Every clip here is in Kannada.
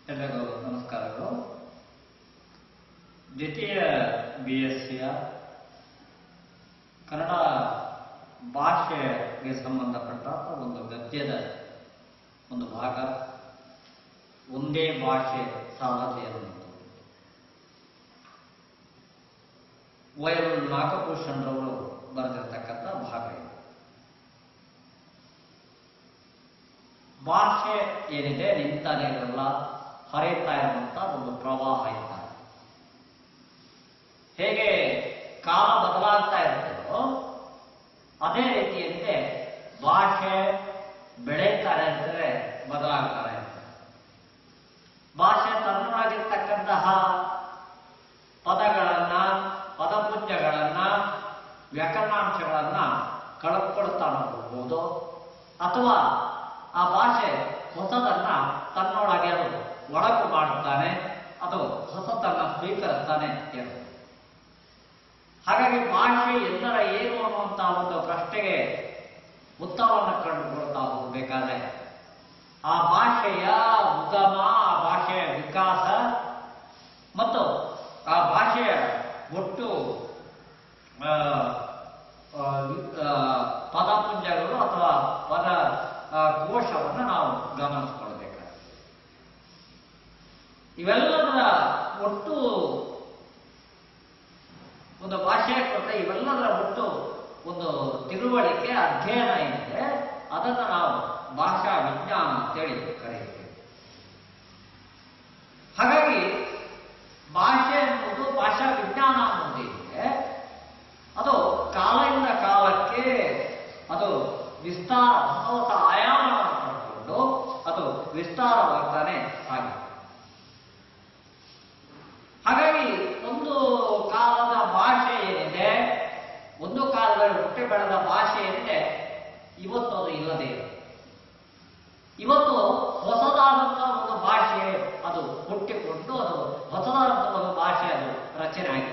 ಎಲ್ಲರಿಗೂ ನಮಸ್ಕಾರಗಳು ದ್ವಿತೀಯ ಬಿ ಎಸ್ ಸಿಯ ಕನ್ನಡ ಭಾಷೆಗೆ ಸಂಬಂಧಪಟ್ಟ ಒಂದು ಗದ್ಯದ ಒಂದು ಭಾಗ ಒಂದೇ ಭಾಷೆ ಸಾಲದೆ ಅನ್ನುವುದು ವೈರು ನಾಗಭೂಷಣರವರು ಬರೆದಿರ್ತಕ್ಕಂಥ ಭಾಗ ಇದು ಭಾಷೆ ಏನಿದೆ ನಿಂತ ನೀರಲ್ಲ ಹರಿತಾ ಇರುವಂತ ಒಂದು ಪ್ರವಾಹ ಇದ್ದಾರೆ ಹೇಗೆ ಕಾಲ ಬದಲಾಗ್ತಾ ಇರ್ತದೋ ಅದೇ ರೀತಿಯಂತೆ ಭಾಷೆ ಬೆಳೀತಾ ಇರ್ತದೆ ಬದಲಾಗ್ತಾ ಇರ್ತದೆ ಭಾಷೆ ತನ್ನೊಳಗಿರ್ತಕ್ಕಂತಹ ಪದಗಳನ್ನ ಪದಪುಂಜಗಳನ್ನ ವ್ಯಾಕರಣಾಂಶಗಳನ್ನ ಕಳೆದುಕೊಳ್ತಾ ಹೋಗ್ಬೋದು ಅಥವಾ ಆ ಭಾಷೆ ಹೊಸದನ್ನ ತನ್ನೊಳಗೆ ಅದು ಒಳಗು ಮಾಡುತ್ತಾನೆ ಅದು ಹೊಸತನ್ನ ಸ್ವೀಕರಿಸ್ತಾನೆ ಎಂದು ಹಾಗಾಗಿ ಭಾಷೆ ಎಂದರ ಏನು ಅನ್ನುವಂತಹ ಒಂದು ಪ್ರಶ್ನೆಗೆ ಉತ್ತರವನ್ನು ಕಂಡುಕೊಳ್ತಾ ಹೋಗಬೇಕಾದ್ರೆ ಆ ಭಾಷೆಯ ಉಗಮ ಆ ಭಾಷೆಯ ವಿಕಾಸ ಮತ್ತು ಆ ಭಾಷೆಯ ಒಟ್ಟು ಆ, ಆ, ವಿ- ಆ, ಪದಪುಂಜಗಳು ಅಥವಾ ಪದ ಆ, ಕೋಶವನ್ನು ನಾವು ಗಮನಿಸ್ಕೊಳ್ಬೇಕಾಗ್ತದೆ ಇವೆಲ್ಲದರ ಒಟ್ಟು ಒಂದು ಭಾಷೆಯ ಕೊಟ್ಟರೆ ಇವೆಲ್ಲದರ ಒಟ್ಟು ಒಂದು ತಿಳುವಳಿಕೆ ಅಧ್ಯಯನ ಏನಿದೆ ಅದನ್ನು ನಾವು ಭಾಷಾ ವಿಜ್ಞಾನ ಅಂತೇಳಿ ಕರೆಯುತ್ತೇವೆ ಹಾಗಾಗಿ ಭಾಷೆ ಅನ್ನೋದು ಭಾಷಾ ವಿಜ್ಞಾನ ಅನ್ನೋದು ಏನಿದೆ ಅದು ಕಾಲದಿಂದ ಕಾಲಕ್ಕೆ ಅದು ವಿಸ್ತಾರ ಹೊಸ ಹೊಸ ಆಯಾಮವನ್ನು ಪಡ್ಕೊಂಡು ಅದು ವಿಸ್ತಾರವಾಗ್ತಾನೆ ಸಾಗಿದೆ ಹಾಗಾಗಿ ಒಂದು ಕಾಲದ ಭಾಷೆ ಏನಿದೆ ಒಂದು ಕಾಲದಲ್ಲಿ ಹುಟ್ಟಿ ಬೆಳೆದ ಭಾಷೆ ಏನಿದೆ ಇವತ್ತು ಅದು ಇಲ್ಲದೆ ಇದೆ ಇವತ್ತು ಹೊಸದಾದಂತಹ ಒಂದು ಭಾಷೆ ಅದು ಹುಟ್ಟಿಕೊಂಡು ಅದು ಹೊಸದಾದಂತಹ ಒಂದು ಭಾಷೆ ಅದು ರಚನೆ ಆಗಿದೆ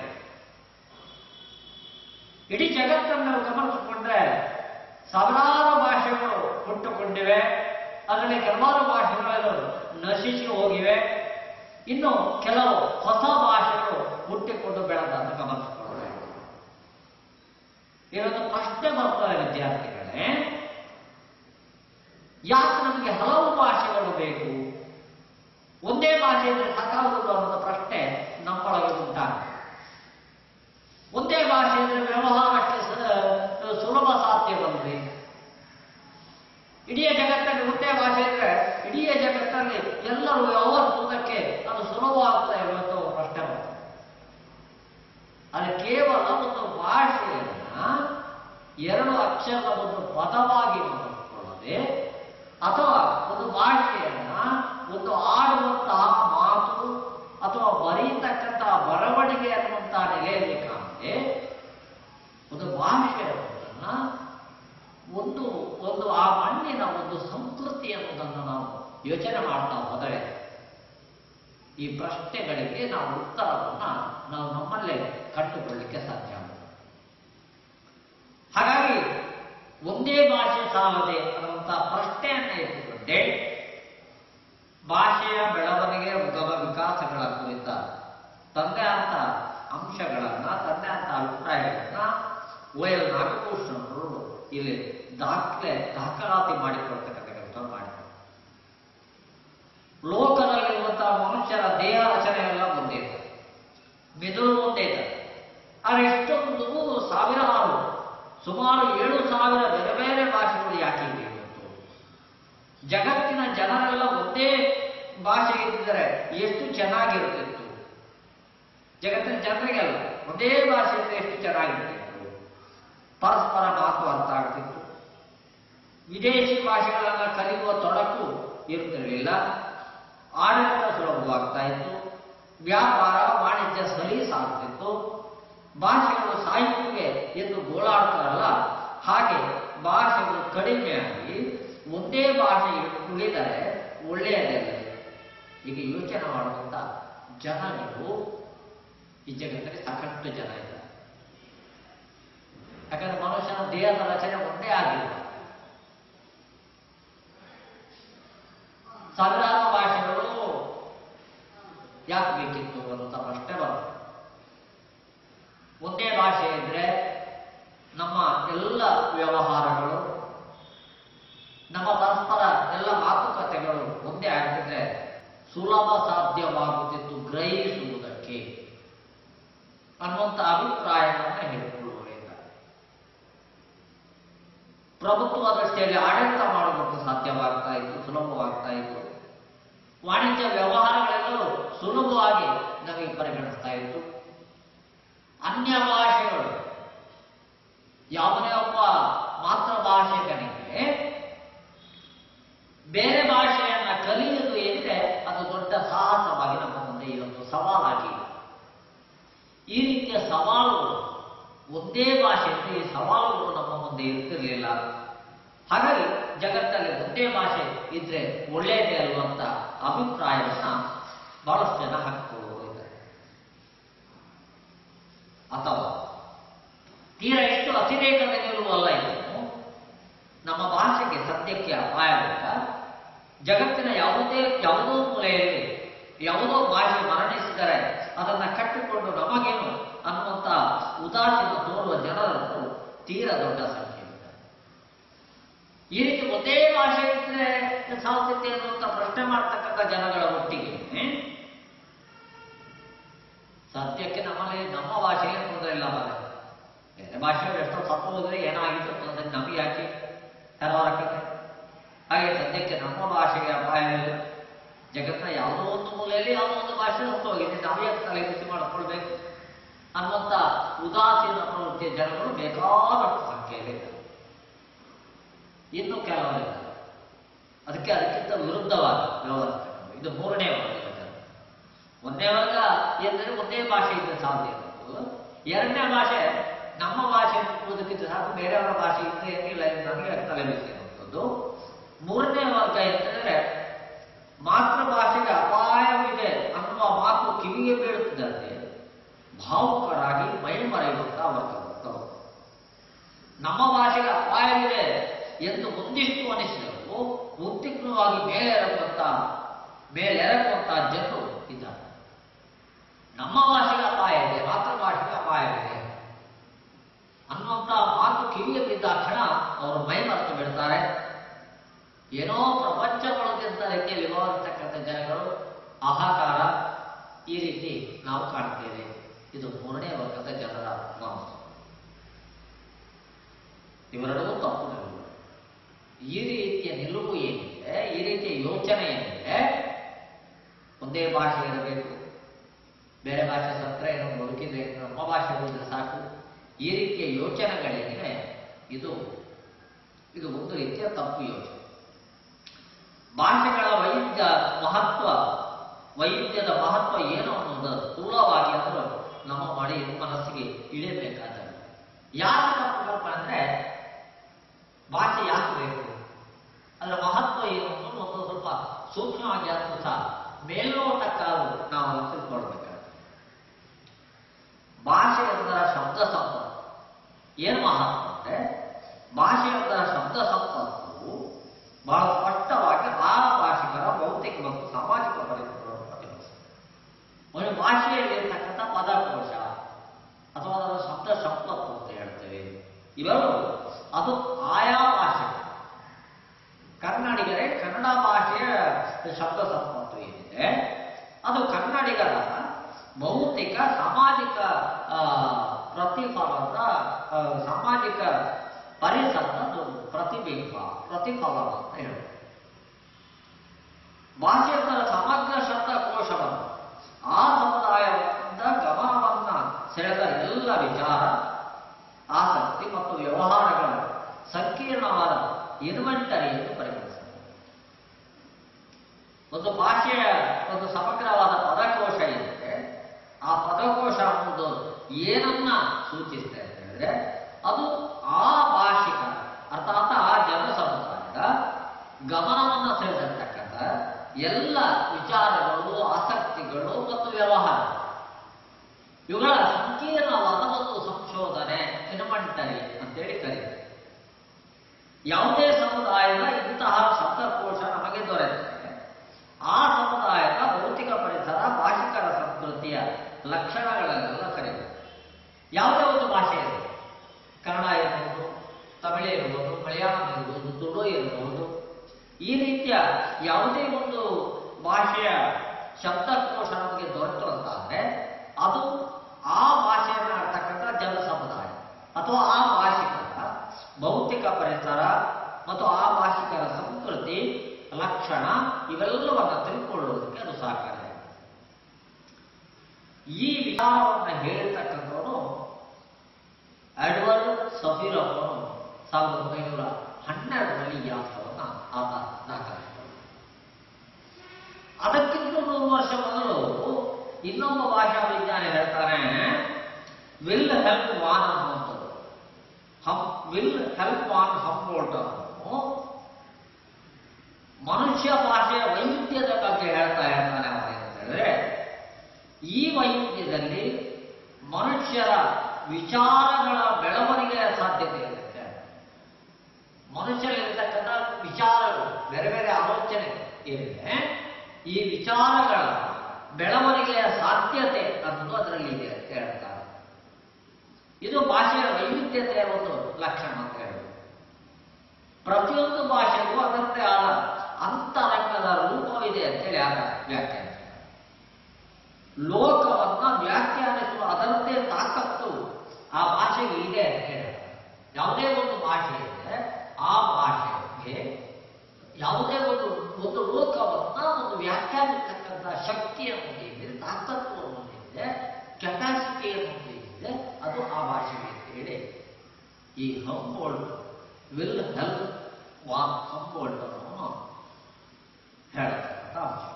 ಇಡೀ ಜಗತ್ತನ್ನು ನಾವು ಗಮನಿಸಿಕೊಂಡ್ರೆ ಸಾವಿರಾರು ಭಾಷೆಗಳು ಹುಟ್ಟುಕೊಂಡಿವೆ ಅದರಲ್ಲಿ ಕೆಲವಾರು ಭಾಷೆಗಳು ನಶಿಸಿ ಹೋಗಿವೆ ಇನ್ನು ಕೆಲವು ಹೊಸ ಭಾಷೆಗಳು ಹುಟ್ಟಿಕೊಂಡು ಬೆಳೆದನ್ನು ಗಮನಿಸಿಕೊಳ್ಳಬೇಕು ಇದೊಂದು ಪ್ರಶ್ನೆ ಬರ್ತದೆ ವಿದ್ಯಾರ್ಥಿಗಳೇ ಯಾಕೆ ನಮಗೆ ಹಲವು ಭಾಷೆಗಳು ಬೇಕು ಒಂದೇ ಭಾಷೆ ಇದ್ರೆ ಸಾಕಾಗುವುದು ಅನ್ನೋ ಪ್ರಶ್ನೆ ನಮ್ಮೊಳಗೆ ಉಂಟಾಗುತ್ತೆ ಒಂದೇ ಭಾಷೆ ಇದ್ರೆ ವ್ಯವಹಾರಕ್ಕೆ ಸ- ಸುಲಭ ಸಾಧ್ಯವಲ್ರಿ ಇಡೀ ಜಗತ್ತಲ್ಲಿ ಒಂದೇ ಭಾಷೆ ಇದ್ರೆ ಇಡೀ ಜಗತ್ತಲ್ಲಿ ಎಲ್ಲರೂ ವ್ಯವಹರಿಸುವುದಕ್ಕೆ ಅದು ಸುಲಭವಾಗ್ತಾ ಇವತ್ತು ಪ್ರಶ್ನೆ ಬರ್ತದೆ ಅದು ಕೇವಲ ಒಂದು ಭಾಷೆಯನ್ನ ಎರಡು ಅಕ್ಷರದ ಒಂದು ಪದವಾಗಿ ಮಾಡಿಕೊಳ್ಳದೆ ಅಥವಾ ಒಂದು ಭಾಷೆಯನ್ನ ಒಂದು ಆಡುವಂತಹ ಮಾತು ಅಥವಾ ಬರೀತಕ್ಕಂತಹ ಬರವಣಿಗೆ ಅನ್ನುವಂತಹ ನೆಲೆಯಲ್ಲಿ ಕಾಣದೆ ಒಂದು ಭಾಷೆಯನ್ನ ಒಂದು ಒಂದು ಆ ಮಣ್ಣಿನ ಒಂದು ಸಂಸ್ಕೃತಿ ಅನ್ನೋದನ್ನು ನಾವು ಯೋಚನೆ ಮಾಡ್ತಾ ಹೋದರೆ ಈ ಪ್ರಶ್ನೆಗಳಿಗೆ ನಾವು ಉತ್ತರವನ್ನ ನಾವು ನಮ್ಮಲ್ಲೇ ಕಂಡುಕೊಳ್ಳಿಕ್ಕೆ ಸಾಧ್ಯ ಆಗುತ್ತೆ. ಹಾಗಾಗಿ ಒಂದೇ ಭಾಷೆ ಸಾಲದೆ ಅನ್ನುವಂತಹ ಪ್ರಶ್ನೆಯನ್ನ ಎತ್ತಿಕೊಂಡೆ ಭಾಷೆಯ ಬೆಳವಣಿಗೆ ಉಗಮ ವಿಕಾಸಗಳ ಕುರಿತ ತಂದೆ ಅಂತ ಅಂಶಗಳನ್ನ ತಂದೆ ಅಂತ ಅಭಿಪ್ರಾಯಗಳನ್ನ ಓ ಎಲ್ ನಾಗಭೂಷಣರು ಇಲ್ಲಿ ದಾಖಲೆ ದಾಖಲಾತಿ ಮಾಡಿಕೊಳ್ತಕ್ಕಂಥ ಕೆಲಸವನ್ನು ಮಾಡಿದ್ದಾರೆ ಲೋಕದಲ್ಲಿರುವಂತಹ ಮನುಷ್ಯರ ದೇಹ ರಚನೆ ಎಲ್ಲ ಒಂದೇ ಇದೆ ಮೆದುಳು ಒಂದೇ ಇದೆ ಆದರೆ ಎಷ್ಟೊಂದು ಸಾವಿರಾರು ಸುಮಾರು ಏಳು ಸಾವಿರ ಬೇರೆ ಬೇರೆ ಭಾಷೆಗಳು ಯಾಕೆ ಇವೆ ಇವತ್ತು ಜಗತ್ತಿನ ಜನರೆಲ್ಲ ಒಂದೇ ಭಾಷೆ ಇದ್ದಿದ್ರೆ ಎಷ್ಟು ಚೆನ್ನಾಗಿರ್ತಿತ್ತು ಜಗತ್ತಿನ ಜನರಿಗೆಲ್ಲ ಒಂದೇ ಭಾಷೆ ಇದ್ರೆ ಎಷ್ಟು ಚೆನ್ನಾಗಿರ್ತಿತ್ತು ಪರಸ್ಪರ ಮಾತು ಅರ್ಥ ಆಗ್ತಿತ್ತು ವಿದೇಶಿ ಭಾಷೆಗಳನ್ನ ಕಲಿಯುವ ತೊಡಕು ಇರ್ತಿರಲಿಲ್ಲ ಆಡಳಿತ ಸುಲಭವಾಗ್ತಾ ಇತ್ತು ವ್ಯಾಪಾರ ವಾಣಿಜ್ಯ ಸಲೀಸಾಗ್ತಿತ್ತು ಭಾಷೆಗಳು ಸಾಹಿತ್ಯಕ್ಕೆ ಎಂದು ಗೋಳಾಡ್ತಾರಲ್ಲ ಹಾಗೆ ಭಾಷೆಗಳು ಕಡಿಮೆಯಾಗಿ ಒಂದೇ ಭಾಷೆ ಉಳಿದರೆ ಒಳ್ಳೆಯದಲ್ಲ ಈಗ ಯೋಚನೆ ಮಾಡುವಂತ ಜನಗಳು ಈ ಜಗತ್ತಲ್ಲಿ ಸಾಕಷ್ಟು ಜನ ಇದ್ದಾರೆ ಯಾಕಂದ್ರೆ ಮನುಷ್ಯನ ದೇಹದ ರಚನೆ ಒಂದೇ ಆಗಿಲ್ಲ ಸಾವಿರಾರು ಭಾಷೆಗಳು ಯಾಕೆ ಬೇಕಿತ್ತು ಅನ್ನುವಂಥ ಪ್ರಶ್ನೆ ಬರುತ್ತೆ ಒಂದೇ ಭಾಷೆ ಇದ್ರೆ ನಮ್ಮ ಎಲ್ಲ ವ್ಯವಹಾರಗಳು ನಮ್ಮ ಪರಸ್ಪರ ಎಲ್ಲ ಮಾತುಕತೆಗಳು ಒಂದೇ ಆಗ್ತಿದ್ರೆ ಸುಲಭ ಸಾಧ್ಯವಾಗುತ್ತಿತ್ತು ಗ್ರಹಿಸುವುದಕ್ಕೆ ಅನ್ನುವಂಥ ಅಭಿಪ್ರಾಯವನ್ನು ಹೇಳಿಕೊಳ್ಳುವರಿದ್ದಾರೆ ಪ್ರಭುತ್ವ ದೃಷ್ಟಿಯಲ್ಲಿ ಆಡಳಿತ ಮಾಡುವುದಕ್ಕೆ ಸಾಧ್ಯವಾಗ್ತಾ ಇತ್ತು ಸುಲಭವಾಗ್ತಾ ಇತ್ತು ವಾಣಿಜ್ಯ ವ್ಯವಹಾರಗಳೆಲ್ಲವೂ ಸುಲಭವಾಗಿ ನಮಗೆ ಪರಿಗಣಿಸ್ತಾ ಇತ್ತು ಅನ್ಯ ಭಾಷೆಗಳು ಯಾವುದೇ ಒಬ್ಬ ಮಾತೃಭಾಷಿಕನಿಗೆ ಬೇರೆ ಭಾಷೆಯನ್ನ ಕಲಿಯುವುದು ಏನಿದೆ ಅದು ದೊಡ್ಡ ಸಾಹಸವಾಗಿ ನಮ್ಮ ಮುಂದೆ ಇವತ್ತು ಸವಾಲಾಗಿ ಈ ರೀತಿಯ ಸವಾಲುಗಳು ಒಂದೇ ಭಾಷೆಯಲ್ಲಿ ಈ ಸವಾಲುಗಳು ನಮ್ಮ ಮುಂದೆ ಇರ್ತಿರ್ಲಿಲ್ಲ ಹಾಗಾಗಿ ಜಗತ್ತಲ್ಲಿ ಒಂದೇ ಭಾಷೆ ಇದ್ರೆ ಒಳ್ಳೆಯದೇ ಅಲ್ವಂತ ಅಭಿಪ್ರಾಯವನ್ನ ಬಹಳಷ್ಟು ಜನ ಹಾಕಿಕೊಳ್ಳುವರು ಇದ್ದಾರೆ ಅಥವಾ ತೀರಾ ಎಷ್ಟು ಅತಿರೇಕದಲ್ಲಿರುವಲ್ಲ ಇದು ನಮ್ಮ ಭಾಷೆಗೆ ಸದ್ಯಕ್ಕೆ ಅಪಾಯ ಬೇಡ ಜಗತ್ತಿನ ಯಾವುದೇ ಯಾವುದೋ ಮೂಲೆಯಲ್ಲಿ ಯಾವುದೋ ಭಾಷೆ ಮರಣಿಸಿದರೆ ಅದನ್ನ ಕಟ್ಟಿಕೊಂಡು ನಮಗೇನು ಅನ್ನುವಂಥ ಉದಾಸೀನ ತೋರುವ ಜನರನ್ನು ತೀರಾ ದೊಡ್ಡ ಸಂಖ್ಯೆ ಇದೆ ಈ ರೀತಿ ಒಂದೇ ಭಾಷೆ ಇದ್ರೆ ಸಾಧ್ಯತೆ ಅನ್ನುವಂಥ ಪ್ರಶ್ನೆ ಮಾಡ್ತಕ್ಕಂಥ ಜನಗಳ ಒಟ್ಟಿಗೆ ಸದ್ಯಕ್ಕೆ ನಮ್ಮಲ್ಲಿ ನಮ್ಮ ಭಾಷೆಗೆ ತೊಂದರೆ ಇಲ್ಲ ಮಾರೆ ಬೇರೆ ಭಾಷೆಗಳು ಎಷ್ಟೋ ತಪ್ಪು ಹೋದ್ರೆ ಏನಾಗಿತ್ತು ತೊಂದರೆ ನಮಗೆ ಯಾಕೆ ಹಲವಾರ ಕಥೆ ಹಾಗೆ ಸದ್ಯಕ್ಕೆ ನಮ್ಮ ಭಾಷೆಗೆ ಅಪಾಯವಿಲ್ಲ ಜಗತ್ತಿನ ಯಾವುದೋ ಒಂದು ಮೂಲೆಯಲ್ಲಿ ಯಾವುದೋ ಒಂದು ಭಾಷೆ ಹೊತ್ತು ಹೋಗಿದೆ ನಾವೇ ತಲೆ ಬಿಸಿ ಮಾಡಿಕೊಳ್ಬೇಕು ಅನ್ನುವಂಥ ಉದಾಸೀನ ಪ್ರವೃತ್ತಿಯ ಜನಗಳು ಬೇಕಾದಷ್ಟು ಸಂಖ್ಯೆಯಲ್ಲಿ ಇನ್ನು ಕೆಲವರಿದ್ದಾರೆ ಅದಕ್ಕೆ ಅದಕ್ಕಿಂತ ವಿರುದ್ಧವಾದ ವ್ಯವಸ್ಥೆ ಇದು ಮೂರನೇ ವರ್ಗ ಜನ. ಒಂದನೇ ವರ್ಗ ಎಂದರೆ ಒಂದೇ ಭಾಷೆ ಇದ್ರೆ ಸಾಧ್ಯ ಇರೋದು ಎರಡನೇ ಭಾಷೆ ನಮ್ಮ ಭಾಷೆ ಓದಕ್ಕಿಂತ ಸಾಕು ಬೇರೆಯವರ ಭಾಷೆ ಇದ್ರೆ ಏನಿಲ್ಲ ಇದು ನನಗೆ ತಲೆ ಬಿಸಿ ಅನ್ನುವಂಥದ್ದು ಮೂರನೇ ವರ್ಗ ಎಂದರೆ ಮಾತೃಭಾಷೆಗೆ ಅಪಾಯವಿದೆ ಅನ್ನುವ ಮಾತು ಕಿವಿಗೆ ಬೀಳುತ್ತಿದ್ದಂತೆ ಭಾವುಕರಾಗಿ ಮೈ ಮರೆಯುವಂತ ವರ್ಗ ಬರ್ತವೆ ನಮ್ಮ ಭಾಷೆಗೆ ಅಪಾಯವಿದೆ ಎಂದು ಒಂದಿಷ್ಟು ಅನಿಸಿದರು ಉದ್ವಿಗ್ನವಾಗಿ ಮೇಲೆರಗುವಂತ ಮೇಲೆರಗುವಂತ ಜನರು ಇದ್ದಾರೆ ನಮ್ಮ ಭಾಷೆಗೆ ಅಪಾಯ ಇದೆ ಮಾತೃಭಾಷೆಗೆ ಅಪಾಯವಿದೆ ಅನ್ನುವಂತ ಮಾತು ಕಿವಿಗೆ ಬಿದ್ದ ಕ್ಷಣ ಅವರು ಮೈ ಮರೆತು ಬಿಡ್ತಾರೆ ಏನೋ ಪ್ರಪಂಚಗೊಳ್ಳದಂತ ರೀತಿಯಲ್ಲಿ ವ್ಯವಹರಿಸ್ತಕ್ಕಂಥ ಜನಗಳು ಆಹಾಕಾರ ಈ ರೀತಿ ನಾವು ಕಾಣ್ತೇವೆ ಇದು ಮೂರನೇ ವರ್ಗದ ಜನರ ಮನಸ್ಸು ಇವೆರಡೂ ತಪ್ಪು ನಿಲುವು ಈ ರೀತಿಯ ನಿಲುವು ಏನಿದೆ ಈ ರೀತಿಯ ಯೋಚನೆ ಏನಿದೆ ಒಂದೇ ಭಾಷೆ ಇರಬೇಕು ಬೇರೆ ಭಾಷೆ ಸತ್ರ ಏನೋ ಬದುಕಿದ್ರೆ ನಮ್ಮ ಭಾಷೆ ಹೋದ್ರೆ ಸಾಕು ಈ ರೀತಿಯ ಯೋಚನೆಗಳೇನಿವೆ ಇದು ಇದು ಒಂದು ರೀತಿಯ ತಪ್ಪು ಯೋಚನೆ ಭಾಷೆಗಳ ವೈದ್ಯ ಮಹತ್ವ ವೈದ್ಯದ ಮಹತ್ವ ಏನು ಅನ್ನೋದು ಸ್ಥೂಲವಾಗಿ ಅಂದ್ರೆ ನಮ್ಮ ಮಾಡಿ ಮನಸ್ಸಿಗೆ ಇಳಿಯಬೇಕಾದ ಯಾಕೆ ತಪ್ಪು ಕಲ್ಪನೆ ಅಂದ್ರೆ ಭಾಷೆ ಯಾಕೆ ಬೇಕು ಅದರ ಮಹತ್ವ ಏನು ಅನ್ನೋದು ಒಂದು ಸ್ವಲ್ಪ ಸೂಕ್ಷ್ಮವಾಗಿ ಆದ್ರೂ ಸಹ ಮೇಲ್ನೋಟಕ್ಕಾದ್ರು ನಾವು ಅದನ್ನು ತಿಳ್ಕೊಳ್ಬೇಕಾಗುತ್ತೆ ಭಾಷೆ ಎಂದರ ಶಬ್ದ ಸಂಪತ್ತು ಏನು ಮಹತ್ವ ಅಂದ್ರೆ ಭಾಷೆ ಎಂದರ ಶಬ್ದ ಸಂಪತ್ತು ಬಹಳ ಸ್ಪಷ್ಟವಾಗಿ ಆ ಭಾಷಿಕರ ಭೌತಿಕ ಮತ್ತು ಸಾಮಾಜಿಕ ಪರಿಸ್ಥಿತಿಗಳನ್ನು ಪ್ರತಿಬಿಂಬಿಸುತ್ತದೆ ಒಂದು ಭಾಷೆಯಲ್ಲಿ ಇರ್ತಕ್ಕಂಥ ಪದಕೋಶ ಅಥವಾ ಅದರ ಶಬ್ದ ಸಂಪತ್ತು ಅಂತ ಹೇಳ್ತೇವೆ ಇವೆಲ್ಲವೂ ಅದು ಆಯಾ ಭಾಷೆ ಕನ್ನಡಿಗರೇ ಕನ್ನಡ ಭಾಷೆಯ ಶಬ್ದ ಸಂಪತ್ತು ಏನಿದೆ ಅದು ಕನ್ನಡಿಗರ ಭೌತಿಕ ಸಾಮಾಜಿಕ ಆ, ಪ್ರತಿಫಲದ ಆ, ಸಾಮಾಜಿಕ ಪರಿಸರದ ಒಂದು ಪ್ರತಿಬಿಂಬ ಪ್ರತಿಫಲ ಅಂತ ಹೇಳ್ತಾರೆ ಭಾಷೆಯ ಸಮಗ್ರ ಶಬ್ದಕೋಶವನ್ನು ಆ ಸಮುದಾಯದ ಗಮನವನ್ನ ಸೆಳೆದ ಎಲ್ಲ ವಿಚಾರ ಆಸಕ್ತಿ ಮತ್ತು ವ್ಯವಹಾರಗಳ ಸಂಕೀರ್ಣವಾದ ಇನ್ವೆಂಟರಿ ಎಂದು ಪರಿಗಣಿಸುತ್ತದೆ ಒಂದು ಭಾಷೆಯ ಒಂದು ಸಮಗ್ರವಾದ ಪದಕೋಶ ಇದೆ ಆ ಪದಕೋಶ ಅನ್ನೋದು ಏನನ್ನ ಸೂಚಿಸುತ್ತೆ ಅಂತ ಹೇಳಿದ್ರೆ ಅದು ಆ ಭಾಷಿಕ ಅರ್ಥಾತ್ ಆ ಜನ ಸಮುದಾಯದ ಗಮನವನ್ನು ಸೆಳೆದಿರ್ತಕ್ಕಂಥ ಎಲ್ಲ ವಿಚಾರಗಳು ಆಸಕ್ತಿಗಳು ಮತ್ತು ವ್ಯವಹಾರ ಇವುಗಳ ಸಂಕೀರ್ಣವಾದ ಒಂದು ಸಂಶೋಧನೆ ಇನ್ವೆಂಟರಿ ಅಂತೇಳಿ ಕರೀತಾರೆ ಯಾವುದೇ ಸಮುದಾಯದ ಇಂತಹ ಶಬ್ದಕೋಶ ನಮಗೆ ದೊರೆತರೆ ಆ ಸಮುದಾಯದ ಭೌತಿಕ ಪರಿಸರ ಭಾಷಿಕ ಭಾಷೆಯ ಶಬ್ದಕೋಶ ನಮಗೆ ದೊರೆತು ಅಂತಾದ್ರೆ ಅದು ಆ ಭಾಷೆಯನ್ನು ಆಡ್ತಕ್ಕಂಥ ಜನ ಸಮುದಾಯ ಅಥವಾ ಆ ಭಾಷಿಕರ ಭೌತಿಕ ಪರಿಸರ ಮತ್ತು ಆ ಭಾಷಿಕರ ಸಂಸ್ಕೃತಿ ಲಕ್ಷಣ ಇವೆಲ್ಲವನ್ನು ತಿಳ್ಕೊಳ್ಳುವುದಕ್ಕೆ ಅದು ಸಹಕಾರಿ ಈ ವಿಚಾರವನ್ನು ಹೇಳಿರ್ತಕ್ಕಂಥವನು ಎಡ್ವರ್ಡ್ ಸಫೀರ್ ಅವರು ಸಾವಿರದ ಒಂಬೈನೂರ ಹನ್ನೆರಡರಲ್ಲಿ ಈ ಅಂಶವನ್ನು ಆತ ದಾಖಲಿಸಿದರು ಅದಕ್ಕಿಂತ ನೂರು ವರ್ಷ ಮೊದಲು ಇನ್ನೊಬ್ಬ ಭಾಷಾ ವಿಜ್ಞಾನಿ ಹೇಳ್ತಾನೆ ವಿಲ್ ಹೆಲ್ಪ್ ವಾನ್ ಅನ್ನುವಂಥದ್ದು ಹಂ ವಿಲ್ ಹೆಲ್ಪ್ ವಾನ್ ಹಂಬೋಲ್ಟ್ ಅನ್ನೋನು ಮನುಷ್ಯ ಭಾಷೆಯ ವೈವಿಧ್ಯದ ಬಗ್ಗೆ ಹೇಳ್ತಾ ಹೇಳ್ತಾನೆ ಅವನು ಅಂತ ಹೇಳಿದ್ರೆ ಈ ವೈವಿಧ್ಯದಲ್ಲಿ ಮನುಷ್ಯರ ವಿಚಾರಗಳ ಬೆಳವಣಿಗೆಯ ಸಾಧ್ಯತೆ ಇರುತ್ತೆ ಮನುಷ್ಯರಲ್ಲಿರ್ತಕ್ಕಂಥ ವಿಚಾರಗಳು ಬೇರೆ ಬೇರೆ ಆಲೋಚನೆ ಏನಿದೆ ಈ ವಿಚಾರಗಳ ಬೆಳವಣಿಗೆಯ ಸಾಧ್ಯತೆ ಅನ್ನೋದು ಅದರಲ್ಲಿ ಇದೆ ಅಂತ ಹೇಳ್ತಾರೆ ಇದು ಭಾಷೆಯ ವೈವಿಧ್ಯತೆಯ ಒಂದು ಲಕ್ಷಣ ಅಂತ ಹೇಳುದು ಪ್ರತಿಯೊಂದು ಭಾಷೆಗೂ ಅದರದ್ದೇ ಆದ ಅಂತರಂಗದ ರೂಪವಿದೆ ಅಂತೇಳಿ ಆಗ ವ್ಯಾಖ್ಯಾನಿಸ್ತಾರೆ ಲೋಕವನ್ನ ವ್ಯಾಖ್ಯಾನಿಸುವ ಅದರದ್ದೇ ತಾಕತ್ತು ಆ ಭಾಷೆಗೆ ಇದೆ ಅಂತ ಹೇಳ್ತಾರೆ ಯಾವುದೇ ಒಂದು ಭಾಷೆ ಇದೆ ಆ ಭಾಷೆಗೆ ಯಾವುದೇ ಒಂದು ಒಂದು ಲೋಕವನ್ನ ಒಂದು ವ್ಯಾಖ್ಯಾನಿಸ್ತಕ್ಕಂಥ ಶಕ್ತಿಯನ್ನು ಹೊಂದಿದೆ ತಾಕತ್ವವನ್ನು ಹೊಂದಿದೆ ಕೆಪಾಸಿಟಿಯನ್ನು ಹೊಂದಿದೆ ಅದು ಆ ಭಾಷೆಗೆ ಅಂತ ಹೇಳಿ ಈ Humboldt Wilhelm von Humboldt ಅನ್ನೋನು ಹೇಳತಕ್ಕಂಥ ಅಂಶ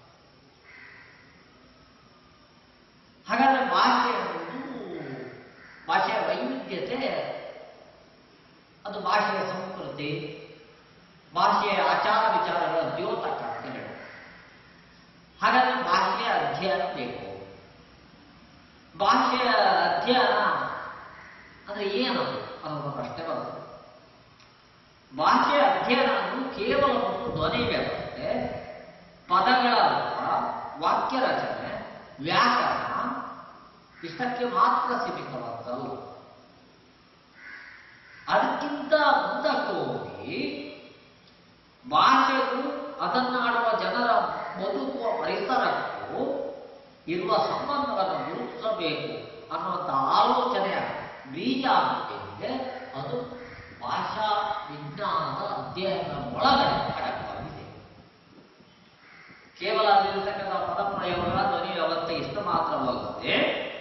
ಹಾಗಾದ್ರೆ ಭಾಷೆ ಅನ್ನೋದು ಭಾಷೆಯ ವೈವಿಧ್ಯತೆ ಅದು ಭಾಷೆಯ ಸಂಸ್ಕೃತಿ ಭಾಷೆಯ ಆಚಾರ ವಿಚಾರಗಳ ದ್ಯೋತಕ ಅಂತ ಹೇಳಿ ಹಾಗಾದ್ರೆ ಭಾಷೆಯ ಅಧ್ಯಯನ ಬೇಕು ಭಾಷೆಯ ಅಧ್ಯಯನ ಅಂದ್ರೆ ಏನದು ಅನ್ನೋದು ಪ್ರಶ್ನೆ ಬರುತ್ತೆ ಭಾಷೆಯ ಅಧ್ಯಯನ ಅನ್ನೋದು ಕೇವಲ ಒಂದು ಧ್ವನಿ ವ್ಯವಸ್ಥೆ ಪದಗಳ ರೂಪ ವಾಕ್ಯ ರಚನೆ ವ್ಯಾಕರಣ ಇಷ್ಟಕ್ಕೆ ಮಾತ್ರ ಸೀಮಿತವಾದಲ್ಲ ಅದಕ್ಕಿಂತ ಮುಂದಕ್ಕೆ ಹೋಗಿ ಭಾಷೆಗೂ ಅದನ್ನಾಡುವ ಜನರ ಬದುಕುವ ಪರಿಸರಕ್ಕೂ ಇರುವ ಸಂಬಂಧವನ್ನು ಗುರುತಿಸಬೇಕು ಅನ್ನುವಂಥ ಆಲೋಚನೆಯ ಬೀಜ ಏನಿದೆ ಅದು ಭಾಷಾ ವಿಜ್ಞಾನದ ಅಧ್ಯಯನದ ಒಳಗಡೆ ಅಡಕವಾಗಿದೆ ಕೇವಲ ಅಲ್ಲಿರ್ತಕ್ಕಂಥ ಪದ ಪ್ರಯೋಗ ಧ್ವನಿ ವ್ಯವಸ್ಥೆ ಇಷ್ಟು ಮಾತ್ರವಲ್ಲದೆ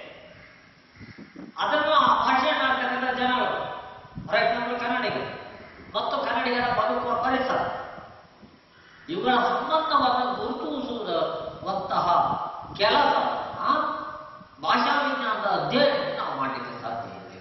ಅದನ್ನು ಆ ಭಾಷೆಯನ್ನು ಆಡ್ತಕ್ಕಂಥ ಜನಗಳು ಫಾರ್ ಎಕ್ಸಾಂಪಲ್ ಕನ್ನಡಿಗರು ಮತ್ತು ಕನ್ನಡಿಗರ ಬದುಕುವ ಪರಿಸರ ಇವುಗಳ ಸಂಬಂಧವನ್ನು ಗುರುತಿಸುವುದಂತಹ ಕೆಲಸವನ್ನು ಭಾಷಾ ವಿಜ್ಞಾನದ ಅಧ್ಯಯನ ನಾವು ಮಾಡಲಿಕ್ಕೆ ಸಾಧ್ಯ ಇದೆ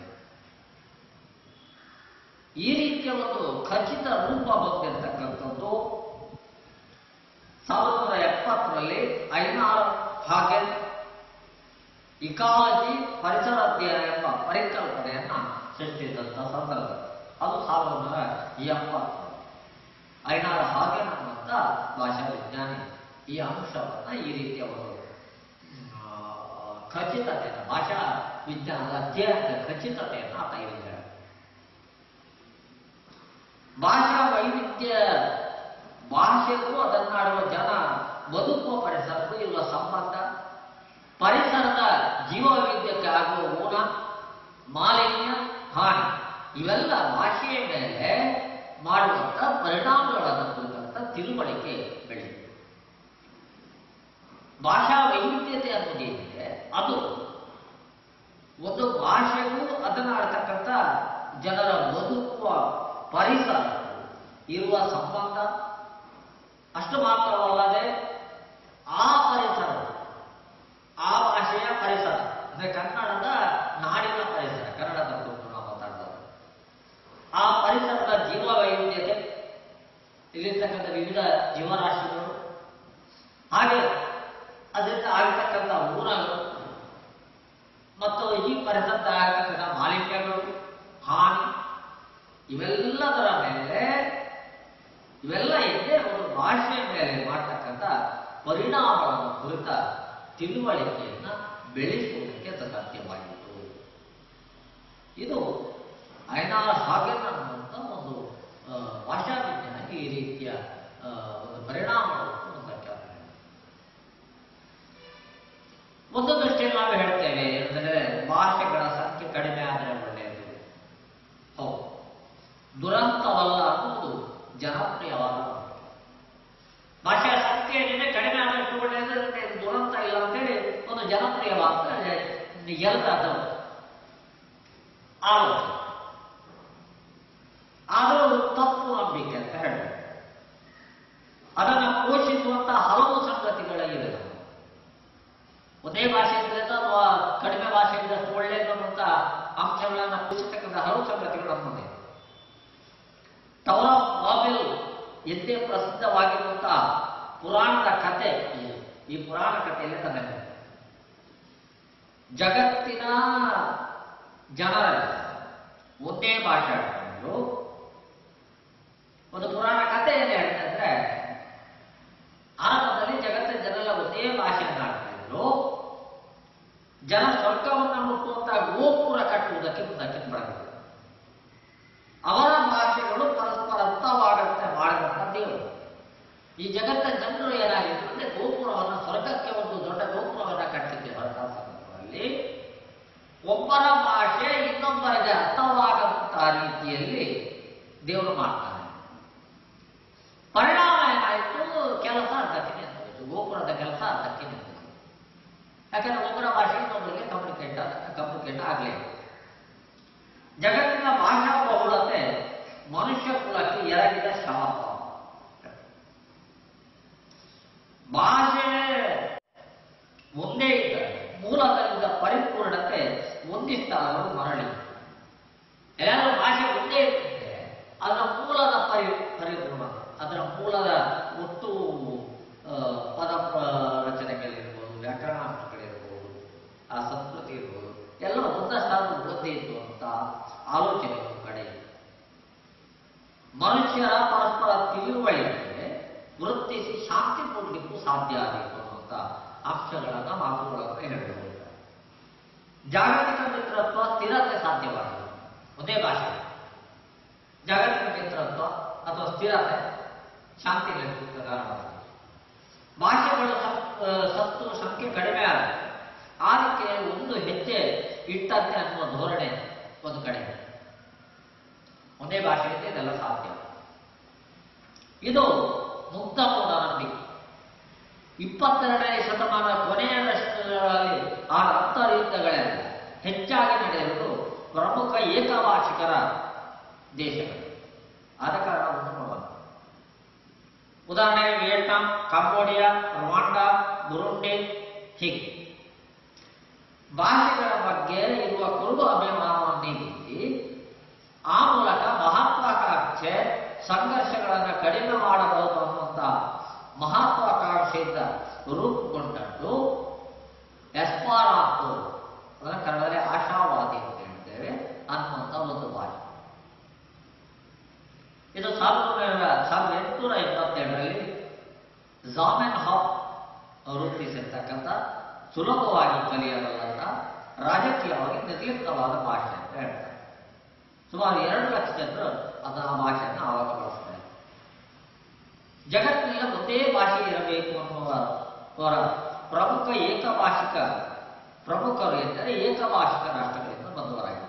ಈ ರೀತಿಯ ಒಂದು ಖಚಿತ ರೂಪ ಹೊಂದಿರತಕ್ಕಂಥದ್ದು ಸಾವಿರದ ಒಂಬೈನೂರ ಎಪ್ಪತ್ತರಲ್ಲಿ ಐನಾರ್ ಹಾಗೆನ್ ಇಕಾಲಜಿ ಪರಿಸರ ಅಧ್ಯಯನ ಎಂಬ ಪರಿಕಲ್ಪನೆಯನ್ನ ಸೃಷ್ಟಿಸಿದಂಥ ಸಂದರ್ಭ ಅದು ಸಾವಿರದ ಒಂಬೈನೂರ ಎಪ್ಪತ್ತು ಐನಾರ್ ಹಾಗೆನ್ ಅನ್ನುವಂಥ ಭಾಷಾ ವಿಜ್ಞಾನಿ ಈ ಅಂಶವನ್ನ ಈ ರೀತಿಯ ಒಂದು ಆ, ಖಚಿತತೆಯನ್ನು ಭಾಷಾ ವಿಜ್ಞಾನದ ಅಧ್ಯಯನದ ಖಚಿತತೆಯನ್ನು ಆತ ಇಲ್ಲಿ ಹೇಳ್ತಾನೆ. ಭಾಷಾ ವೈವಿಧ್ಯ ಭಾಷೆಗೂ ಅದನ್ನಾಡುವ ಜನ ಬದುಕುವ ಪರಿಸರಕ್ಕೂ ಇರುವ ಸಂಬಂಧ ಪರಿಸರದ ಜೀವವೈವಿಧ್ಯಕ್ಕೆ ಆಗುವ ಮೂಲ ಮಾಲಿನ್ಯ ಹಾನಿ ಇವೆಲ್ಲ ಭಾಷೆಯ ಮೇಲೆ ಮಾಡುವಂತ ಪರಿಣಾಮಗಳನ್ನು ಕುರಿತಂತ ತಿಳುವಳಿಕೆ ಬೆಳೆಯುತ್ತೆ ಭಾಷಾ ವೈವಿಧ್ಯತೆ ಅನ್ನೋದೇನಿದೆ ಅದು ಒಂದು ಭಾಷೆಗೂ ಅದನ್ನು ಆಡ್ತಕ್ಕಂಥ ಜನರ ಬದುಕುವ ಪರಿಸರ ಇರುವ ಸಂಬಂಧ ಅಷ್ಟು ಮಾತ್ರವಲ್ಲದೆ ಆ ಪರಿಸರ ಆ ಭಾಷೆಯ ಪರಿಸರ ಅಂದ್ರೆ ಕನ್ನಡದ ನಾಡಿನ ಪರಿಸರ ಕನ್ನಡದ ಕುರಿತು ನಾವು ಮಾತಾಡ್ತಾರೆ ಆ ಪರಿಸರದ ಜೀವ ವೈವಿಧ್ಯತೆ ಇಲ್ಲಿರ್ತಕ್ಕಂಥ ವಿವಿಧ ಜೀವರಾಶಿಗಳು ಹಾಗೆ ಅದರಿಂದ ಆಗತಕ್ಕಂಥ ಊರಗಳು ಮತ್ತು ಈ ಪರಿಸರದ ಆಗತಕ್ಕಂಥ ಮಾಲಿನ್ಯಗಳು ಹಾನಿ ಇವೆಲ್ಲದರ ಮೇಲೆ ಇವೆಲ್ಲ ಇದ್ದೇ ಒಂದು ಭಾಷೆಯ ಮೇಲೆ ಮಾಡ್ತಕ್ಕಂಥ ಪರಿಣಾಮಗಳನ್ನು ಕುರಿತ ತಿಳುವಳಿಕೆಯನ್ನ ಬೆಳೆಸುವುದಕ್ಕೆ ಸಾಧ್ಯವಾಯಿತು ಇದು ಐನಾರ ಹಾಗೆನ್ ಅನ್ನುವಂಥ ಒಂದು ಆ, ಭಾಷಾ ವಿಜ್ಞಾನಕ್ಕೆ ಈ ರೀತಿಯ ಆ, ಒಂದು ಪರಿಣಾಮವನ್ನು ಹೊಂದಕ್ಕೆ ಜನಪ್ರಿಯವಾದ ಎಲ್ಲದ ಆಲೋಚನೆ ಅದು ತಪ್ಪು ನಂಬಿಕೆ ಅಂತ ಹೇಳಿ ಅದನ್ನು ಪೋಷಿಸುವಂತಹ ಹಲವು ಸಂಗತಿಗಳಿವೆ ಒಂದೇ ಭಾಷೆ ಇದ್ರಿಂದ ಅಥವಾ ಕಡಿಮೆ ಭಾಷೆ ಇದ್ದಷ್ಟು ಒಳ್ಳೆಯದು ಅಂತ ಅಂಶಗಳನ್ನು ಪೋಷಿಸತಕ್ಕಂಥ ಹಲವು ಸಂಗತಿಗಳು ನಮ್ಮದೇ ಟವರ್ ಆಫ್ ಬಾಬಿಲ್ ಎಂದೇ ಪ್ರಸಿದ್ಧವಾಗಿರುವಂತಹ ಪುರಾಣದ ಕಥೆ ಈ- ಈ ಪುರಾಣ ಕಥೆಯಲ್ಲಿ ತಂದಿದೆ ಜಗತ್ತಿನ ಜನರಲ್ಲಿ ಒಂದೇ ಭಾಷೆ ಆಡ್ಕೊಂಡು ಒಂದು ಪುರಾಣ ಕಥೆ ಏನು ಹೇಳ್ತಂದ್ರೆ ಆರಂಭದಲ್ಲಿ ಜಗತ್ತಿನ ಜನರೆಲ್ಲ ಒಂದೇ ಭಾಷೆಯನ್ನು ಆಡ್ತಾ ಇದ್ರು ಜನ ಸ್ವರ್ಗವನ್ನು ಮುಟ್ಟುವಂತಹ ಗೋಪುರ ಕಟ್ಟುವುದಕ್ಕೆ ಮುಂದಕ್ಕೆ ಬರಬೇಕು ಅವರ ಭಾಷೆಗಳು ಪರಸ್ಪರ ಅರ್ಥವಾಗಂತೆ ಮಾಡಿದಂಥ ದೇವರು ಈ ಜಗತ್ತಿನ ಜನರು ಏನಾಗಿತ್ತು ಅಂದ್ರೆ ಗೋಪುರವನ್ನು ಸ್ವರ್ಗಕ್ಕೆ ಒಂದು ದೊಡ್ಡ ಗೋಪುರವನ್ನು ಕಟ್ಟಲಿಕ್ಕೆ ಹೊರಟ ಸಂದರ್ಭದಲ್ಲಿ ಒಬ್ಬರ ಭಾಷೆ ಇನ್ನೊಬ್ಬರಿಗೆ ಅರ್ಥವಾಗಂತಹ ರೀತಿಯಲ್ಲಿ ದೇವರು ಮಾಡ್ತಾನೆ ಪರಿಣಾಮ ಏನಾಯಿತು ಕೆಲಸ ಅರ್ಧಕ್ಕೆ ನಿಂತು ಗೋಪುರದ ಕೆಲಸ ಅರ್ಧಕ್ಕೆ ನಿಂತು ಯಾಕಂದ್ರೆ ಒಬ್ಬರ ಭಾಷೆ ಇನ್ನೊಬ್ಬರಿಗೆ ಕಮ್ಯುನಿಕೇಟ್ ಕಮ್ಯುನಿಕೇಟ್ ಆಗಲೇ ಜಗತ್ತಿನ ಭಾಷಾ ಬಹುಳತೆ ಮನುಷ್ಯ ಕುಲಕ್ಕೆ ಎರಗಿದ ಶಾಪ ಭಾಷೆ ಒಂದೇ ಇದ್ದರೆ ಮೂಲದಲ್ಲಿದ್ದ ಪರಿಪೂರ್ಣತೆ ಒಂದಿಷ್ಟಾದರೂ ಮರಳಿ ಎಲ್ಲರೂ ಭಾಷೆ ಒಂದೇ ಇರ್ತದೆ ಅದರ ಮೂಲದ ಪರಿ ಪರಿಪೂರ್ಣ ಅದರ ಮೂಲದ ಒಟ್ಟು ಆ, ಪದ ಪ್ರ- ರಚನೆಗಳಿರ್ಬೋದು ವ್ಯಾಕರಣಾಂಶಗಳಿರ್ಬೋದು ಆ ಸಂಸ್ಕೃತಿ ಇರ್ಬೋದು ಎಲ್ಲ ಒಂದಷ್ಟಾದ್ರೂ ಒಂದೇ ಇತ್ತು ಅಂತ ಆಲೋಚನೆ ಒಂದು ಕಡೆ ಇದೆ. ಮನುಷ್ಯರ ಪರಸ್ಪರ ತಿಳುವಳಿಕೆ ವೃತ್ತಿಸಿ ಶಾಂತಿ ಕೊಡಲಿಕ್ಕೂ ಸಾಧ್ಯ ಆಯಿತು ಅನ್ನುವಂಥ ಅಂಶಗಳನ್ನು ಮಾತುಗಳನ್ನು ಹೇಳಬಹುದು ಜಾಗತಿಕ ಮಿತ್ರತ್ವ ಸ್ಥಿರತೆ ಸಾಧ್ಯವಾಗಿದೆ ಒಂದೇ ಭಾಷೆ ಜಾಗತಿಕ ಮಿತ್ರತ್ವ ಅಥವಾ ಸ್ಥಿರತೆ ಶಾಂತಿ ನೆಲೆಸುತ್ತ ಕಾರಣವಾಗಿದೆ ಭಾಷೆಗಳು ಸತ್- ಆ, ಸತ್ತು ಸಂಖ್ಯೆ ಕಡಿಮೆ ಆಗಿದೆ ಅದಕ್ಕೆ ಒಂದು ಹೆಜ್ಜೆ ಇಟ್ಟಂತೆ ಅನ್ನುವ ಧೋರಣೆ ಒಂದು ಕಡೆ ಇದೆ. ಒಂದೇ ಭಾಷೆಯಿಂದ ಇದೆಲ್ಲ ಸಾಧ್ಯ ಇದು ಮುಗ್ಧ ಮೂಢನಂಬಿಕೆ ಇಪ್ಪತ್ತೆರಡನೇ ಶತಮಾನ ಕೊನೆಯ ದಶಕಗಳಲ್ಲಿ ಆ ಅಂತರ್ಯುದ್ಧಗಳೆಲ್ಲ ಹೆಚ್ಚಾಗಿ ನಡೆಯುವುದು ಪ್ರಮುಖ ಏಕಭಾಷಿಕರ ದೇಶಗಳು ಆದ ಕಾರಣ ಒಂದು ನೋಡೋಣ ಉದಾಹರಣೆಗೆ ವಿಯೆಟ್ನಾಂ ಕಾಂಬೋಡಿಯಾ ರುವಾಂಡಾ ಬುರುಂಡಿ ಹೀಗೆ ಭಾಷೆಗಳ ಬಗ್ಗೆ ಇರುವ ಕುರುಡು ಅಭಿಮಾನವನ್ನು ನೀಗಿಸಿ ಆ ಮೂಲಕ ಮಹತ್ವಾಕಾಂಕ್ಷೆ ಸಂಘರ್ಷಗಳನ್ನು ಕಡಿಮೆ ಮಾಡಬಹುದು ಅನ್ನುವಂಥ ಮಹತ್ವಾಕಾಂಕ್ಷೆಯಿಂದ ರೂಪುಗೊಂಡದ್ದು ಎಸ್ಪಾರಾಂತು ಅದನ್ನು ಕನ್ನಡದಲ್ಲಿ ಆಶಾವಾದಿ ಅಂತ ಹೇಳ್ತೇವೆ ಅನ್ನುವಂಥ ಒಂದು ಭಾಷೆ ಇದು ಸಾವಿರದ ಸಾವಿರದ ಎಂಟುನೂರ ಎಪ್ಪತ್ತೆರಡರಲ್ಲಿ ಜಾಮೆನ್ ಹಾಪ್ ರೂಪಿಸಿರ್ತಕ್ಕಂಥ ಸುಲಭವಾಗಿ ಕಲಿಯಬಲ್ಲಂಥ ರಾಜಕೀಯವಾಗಿ ನಿರ್ಲಿಪ್ತವಾದ ಭಾಷೆ ಅಂತ ಹೇಳ್ತಾರೆ ಸುಮಾರು ಎರಡು ಲಕ್ಷ ಜನರು ಅದನ್ನ ಆ ಭಾಷೆಯನ್ನು ಆವಾಗ ಬಳಸ್ತಾರೆ ಜಗತ್ತಿನಲ್ಲಿ ಒಂದೇ ಭಾಷೆ ಇರಬೇಕು ಅನ್ನುವ ಅವರ ಪ್ರಮುಖ ಏಕಭಾಷಿಕ ಪ್ರಮುಖರು ಎಂದರೆ ಏಕಭಾಷಿಕ ರಾಷ್ಟ್ರಗಳಿಂದ ಬಂದವರಾಗಿದ್ದಾರೆ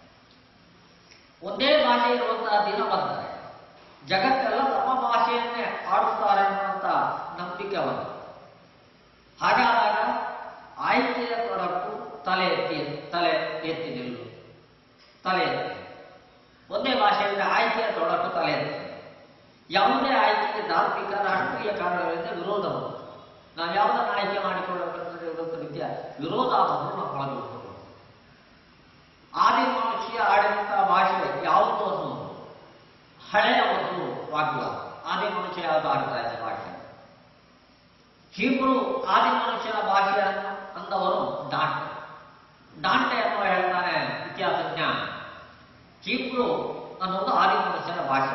ಒಂದೇ ಭಾಷೆ ಇರುವಂತಹ ದಿನ ಬಂದರೆ ಜಗತ್ತೆಲ್ಲ ತಮ್ಮ ಭಾಷೆಯನ್ನೇ ಆಡುತ್ತಾರೆ ಅನ್ನುವಂಥ ನಂಬಿಕೆ ಅವರು ಹಾಗಾದಾಗ ಆಯ್ಕೆಯ ತೊಡಕು ತಲೆ ಎತ್ತಿ ತಲೆ ಎತ್ತಿ ನಿಲ್ಲು ತಲೆ ಎತ್ತಿ ಒಂದೇ ಭಾಷೆಯಿಂದ ಆಯ್ಕೆಯ ತೊಡಕು ತಲೆ ಎತ್ತಿ ಯಾವುದೇ ಆಯ್ಕೆಗೆ ಧಾರ್ಮಿಕ ರಾಷ್ಟ್ರೀಯ ಕಾರಣಗಳಿಂದ ವಿರೋಧ ಬಂತು ನಾವು ಯಾವುದನ್ನು ಆಯ್ಕೆ ಮಾಡಿಕೊಳ್ಳಬೇಕಂದ್ರೆ ಇರೋದ್ರ ರೀತಿಯ ವಿರೋಧಾಭಾಸವನ್ನು ನಾವು ಒಳಗೊಳ್ಳುತ್ತೇವೆ ಆದಿ ಮನುಷ್ಯ ಆಡಿದಂಥ ಭಾಷೆ ಯಾವುದು ಅನ್ನೋದು ಹಳೆಯ ಒಂದು ವಾಗ್ವಾದ ಆದಿ ಮನುಷ್ಯ ಯಾವುದು ಆಡ್ತಾ ಇದೆ ಭಾಷೆ ಹೀಬ್ರು ಆದಿ ಮನುಷ್ಯನ ಭಾಷೆ ಅಂದವರು ಡಾಂಟೆ ಡಾಂಟೆ ಅನ್ನುವ ಹೇಳ್ತಾನೆ ಇತಿಹಾಸಜ್ಞ ಹೀಬ್ರು ಅನ್ನೋದು ಆದಿ ಮನುಷ್ಯನ ಭಾಷೆ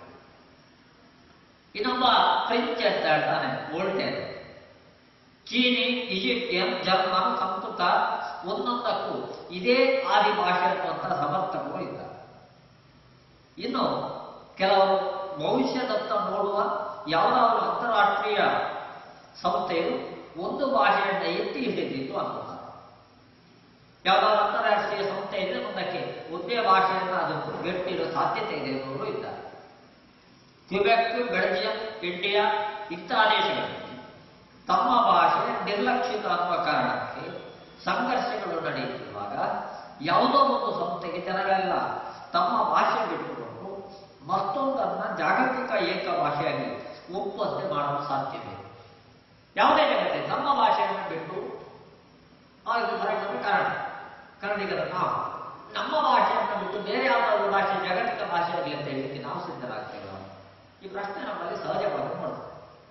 ಇನ್ನೊಬ್ಬ ಫ್ರೆಂಚ್ ಅಂತ ಹೇಳ್ತಾನೆ ವೋಲ್ಟೇರ್ ಚೀನಿ ಈಜಿಪ್ಟಿಯನ್ ಜರ್ಮನ್ ಸಂಸ್ಕೃತ ಒಂದೊಂದಕ್ಕೂ ಇದೇ ಆದಿ ಭಾಷೆ ಅನ್ನುವಂಥ ಸಮರ್ಥಕರು ಇದ್ದಾರೆ ಇನ್ನು ಕೆಲವರು ಭವಿಷ್ಯದತ್ತ ನೋಡುವ ಯಾವುದಾದರೂ ಅಂತಾರಾಷ್ಟ್ರೀಯ ಸಂಸ್ಥೆಯು ಒಂದು ಭಾಷೆಯನ್ನು ಎತ್ತಿ ಹಿಡಿದಿತ್ತು ಅನ್ನುತ್ತಾರೆ ಯಾವುದಾದ್ರು ಅಂತಾರಾಷ್ಟ್ರೀಯ ಸಂಸ್ಥೆ ಇದ್ರೆ ಮುಂದಕ್ಕೆ ಒಂದೇ ಭಾಷೆಯನ್ನು ಅದು ಗಟ್ಟಿರೋ ಸಾಧ್ಯತೆ ಇದೆ ಎನ್ನುವರು ಇದ್ದಾರೆ ಕ್ವಿಬೆಕ್ ಬೆಲ್ಜಿಯಂ ಇಂಡಿಯಾ ಇಂತಹ ದೇಶಗಳಲ್ಲಿ ತಮ್ಮ ಭಾಷೆ ನಿರ್ಲಕ್ಷಿತ ಅನ್ನುವ ಕಾರಣಕ್ಕೆ ಸಂಘರ್ಷಗಳು ನಡೆಯುತ್ತಿರುವಾಗ ಯಾವುದೋ ಒಂದು ಸಂಸ್ಥೆಗೆ ಜನಗಳೆಲ್ಲ ತಮ್ಮ ಭಾಷೆ ಬಿಟ್ಟುಕೊಂಡು ಮತ್ತೊಂದನ್ನ ಜಾಗತಿಕ ಏಕ ಭಾಷೆಯಾಗಿ ಒಪ್ಪುವಂತೆ ಮಾಡಲು ಸಾಧ್ಯವಿದೆ ಯಾವುದೇ ಜಗತ್ತೆ ನಮ್ಮ ಭಾಷೆಯನ್ನು ಬಿಟ್ಟು ಆ, ಇದು ಫಾರ್ ಎಕ್ಸಾಂಪಲ್ ಕನ್ನಡ ಕನ್ನಡಿಗರ ನಾವು ನಮ್ಮ ಭಾಷೆಯನ್ನು ಬಿಟ್ಟು ಬೇರೆ ಯಾವುದಾದ್ರು ಭಾಷೆ ಜಾಗತಿಕ ಭಾಷೆ ಆಗಲಿ ಅಂತ ಹೇಳಲಿಕ್ಕೆ ನಾವು ಸಿದ್ಧರಾಗ್ತೇವೆ ಈ ಪ್ರಶ್ನೆ ನಮ್ಮಲ್ಲಿ ಸಹಜವಾಗಿ ಮಾಡ್ತದೆ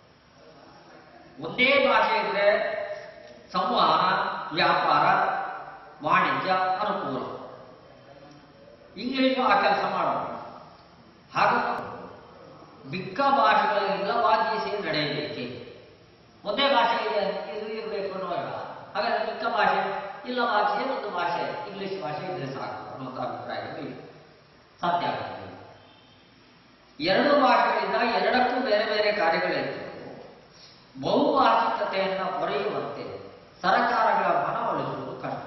ಒಂದೇ ಭಾಷೆ ಇದ್ರೆ ಸಂವಹನ ವ್ಯಾಪಾರ ವಾಣಿಜ್ಯ ಅನುಕೂಲ ಇಂಗ್ಲಿಷು ಆ ಕೆಲಸ ಮಾಡೋದು ಹಾಗಾಗಿ ಮಿಕ್ಕ ಭಾಷೆಗಳ ಇಲ್ಲವಾಗಿಸಿ ನಡೆಯಬೇಕೆ ಒಂದೇ ಭಾಷೆ ಇದೆ ಇದು ಇರಬೇಕು ಅನ್ನೋಲ್ಲ ಹಾಗಾದ್ರೆ ಮಿಕ್ಕ ಭಾಷೆ ಇಲ್ಲವಾಗಿಸಿ ಒಂದು ಭಾಷೆ ಇಂಗ್ಲಿಷ್ ಭಾಷೆ ಇದ್ರೆ ಸಾಕು ಅನ್ನುವಂಥ ಅಭಿಪ್ರಾಯದಲ್ಲಿ ಸಾಧ್ಯ ಆಗುತ್ತೆ ಎರಡು ಭಾಷೆಗಳಿಂದ ಎರಡಕ್ಕೂ ಬೇರೆ ಬೇರೆ ಕಾರ್ಯಗಳಿರ್ತವೆ ಬಹುಭಾಷಿಕತೆಯನ್ನು ಪಡೆಯುವಂತೆ ಸರ್ಕಾರಗಳ ಮನವೊಲಿಸುವುದು ಕಷ್ಟ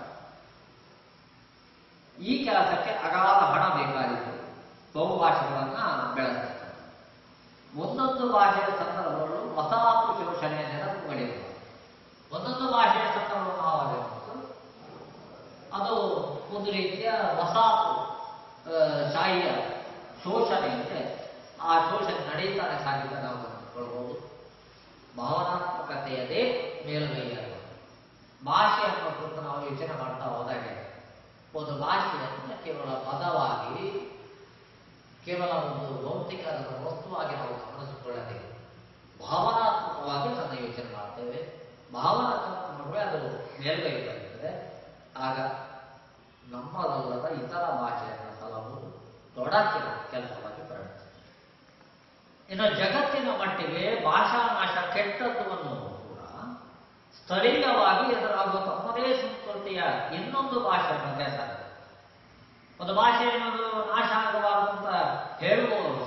ಈ ಕೆಲಸಕ್ಕೆ ಅಗಾಧ ಹಣ ಬೇಕಾಗಿತ್ತು ಬಹುಭಾಷೆಗಳನ್ನ ಬೆಳೆಸ್ತಕ್ಕಂಥ ಒಂದೊಂದು ಭಾಷೆಯ ಸಂದರ್ಭಗಳು ವಸಾಹತು ಶೋಷಣೆಯ ನೆನಪುಗಳಿವೆ ಒಂದೊಂದು ಭಾಷೆಯ ಸಂದರ್ಭ ನಾವಾಗಿರ್ಬೋದು ಅದು ಒಂದು ರೀತಿಯ ವಸಾಹತು ಆ, ಶಾಹಿಯ ಶೋಷಣೆ ಇದೆ ಆ ಶೋಷಣೆ ನಡೀತಾನೆ ಸಾಗಿದ್ದ ನಾವು ಗಮನಿಸ್ಕೊಳ್ಬೋದು ಭಾವನಾತ್ಮಕತೆಯದೇ ಮೇಲ್ಮೈಯಾಗುವುದು ಭಾಷೆ ಅನ್ನೋ ಕುರಿತು ನಾವು ಯೋಚನೆ ಮಾಡ್ತಾ ಹೋದಾಗೆ ಒಂದು ಭಾಷೆಯನ್ನು ಕೇವಲ ಪದವಾಗಿ ಕೇವಲ ಒಂದು ಭೌತಿಕ ವಸ್ತುವಾಗಿ ನಾವು ಗಮನಿಸಿಕೊಳ್ಳದೆ ಭಾವನಾತ್ಮಕವಾಗಿ ಅದನ್ನು ಯೋಚನೆ ಮಾಡ್ತೇವೆ ಭಾವನಾತ್ಮಕ ಮಾಡಿದ್ರೆ ಅದು ಮೇಲ್ಮೈ ಬರುತ್ತದೆ ಆಗ ನಮ್ಮದಲ್ಲದ ಇತರ ಭಾಷೆಯನ್ನು ಸಲಹುವುದು ತೊಡಕಿನ ಕೆಲಸವಾಗಿ ಪರಿಣಮಿಸುತ್ತದೆ ಇನ್ನು ಜಗತ್ತಿನ ಮಟ್ಟಿಗೆ ಭಾಷಾ ನಾಶ ಕೆಟ್ಟದ್ದು ಅನ್ನೋದು ಕೂಡ ಸ್ಥಳೀಯವಾಗಿ ಎದುರಾಗುವ ತಮ್ಮದೇ ಸಂಸ್ಕೃತಿಯ ಇನ್ನೊಂದು ಭಾಷೆಯನ್ನು ಹೆಸರು ಒಂದು ಭಾಷೆ ಅನ್ನೋದು ನಾಶ ಆಗಬಾರದು ಅಂತ ಹೇಳುವವರು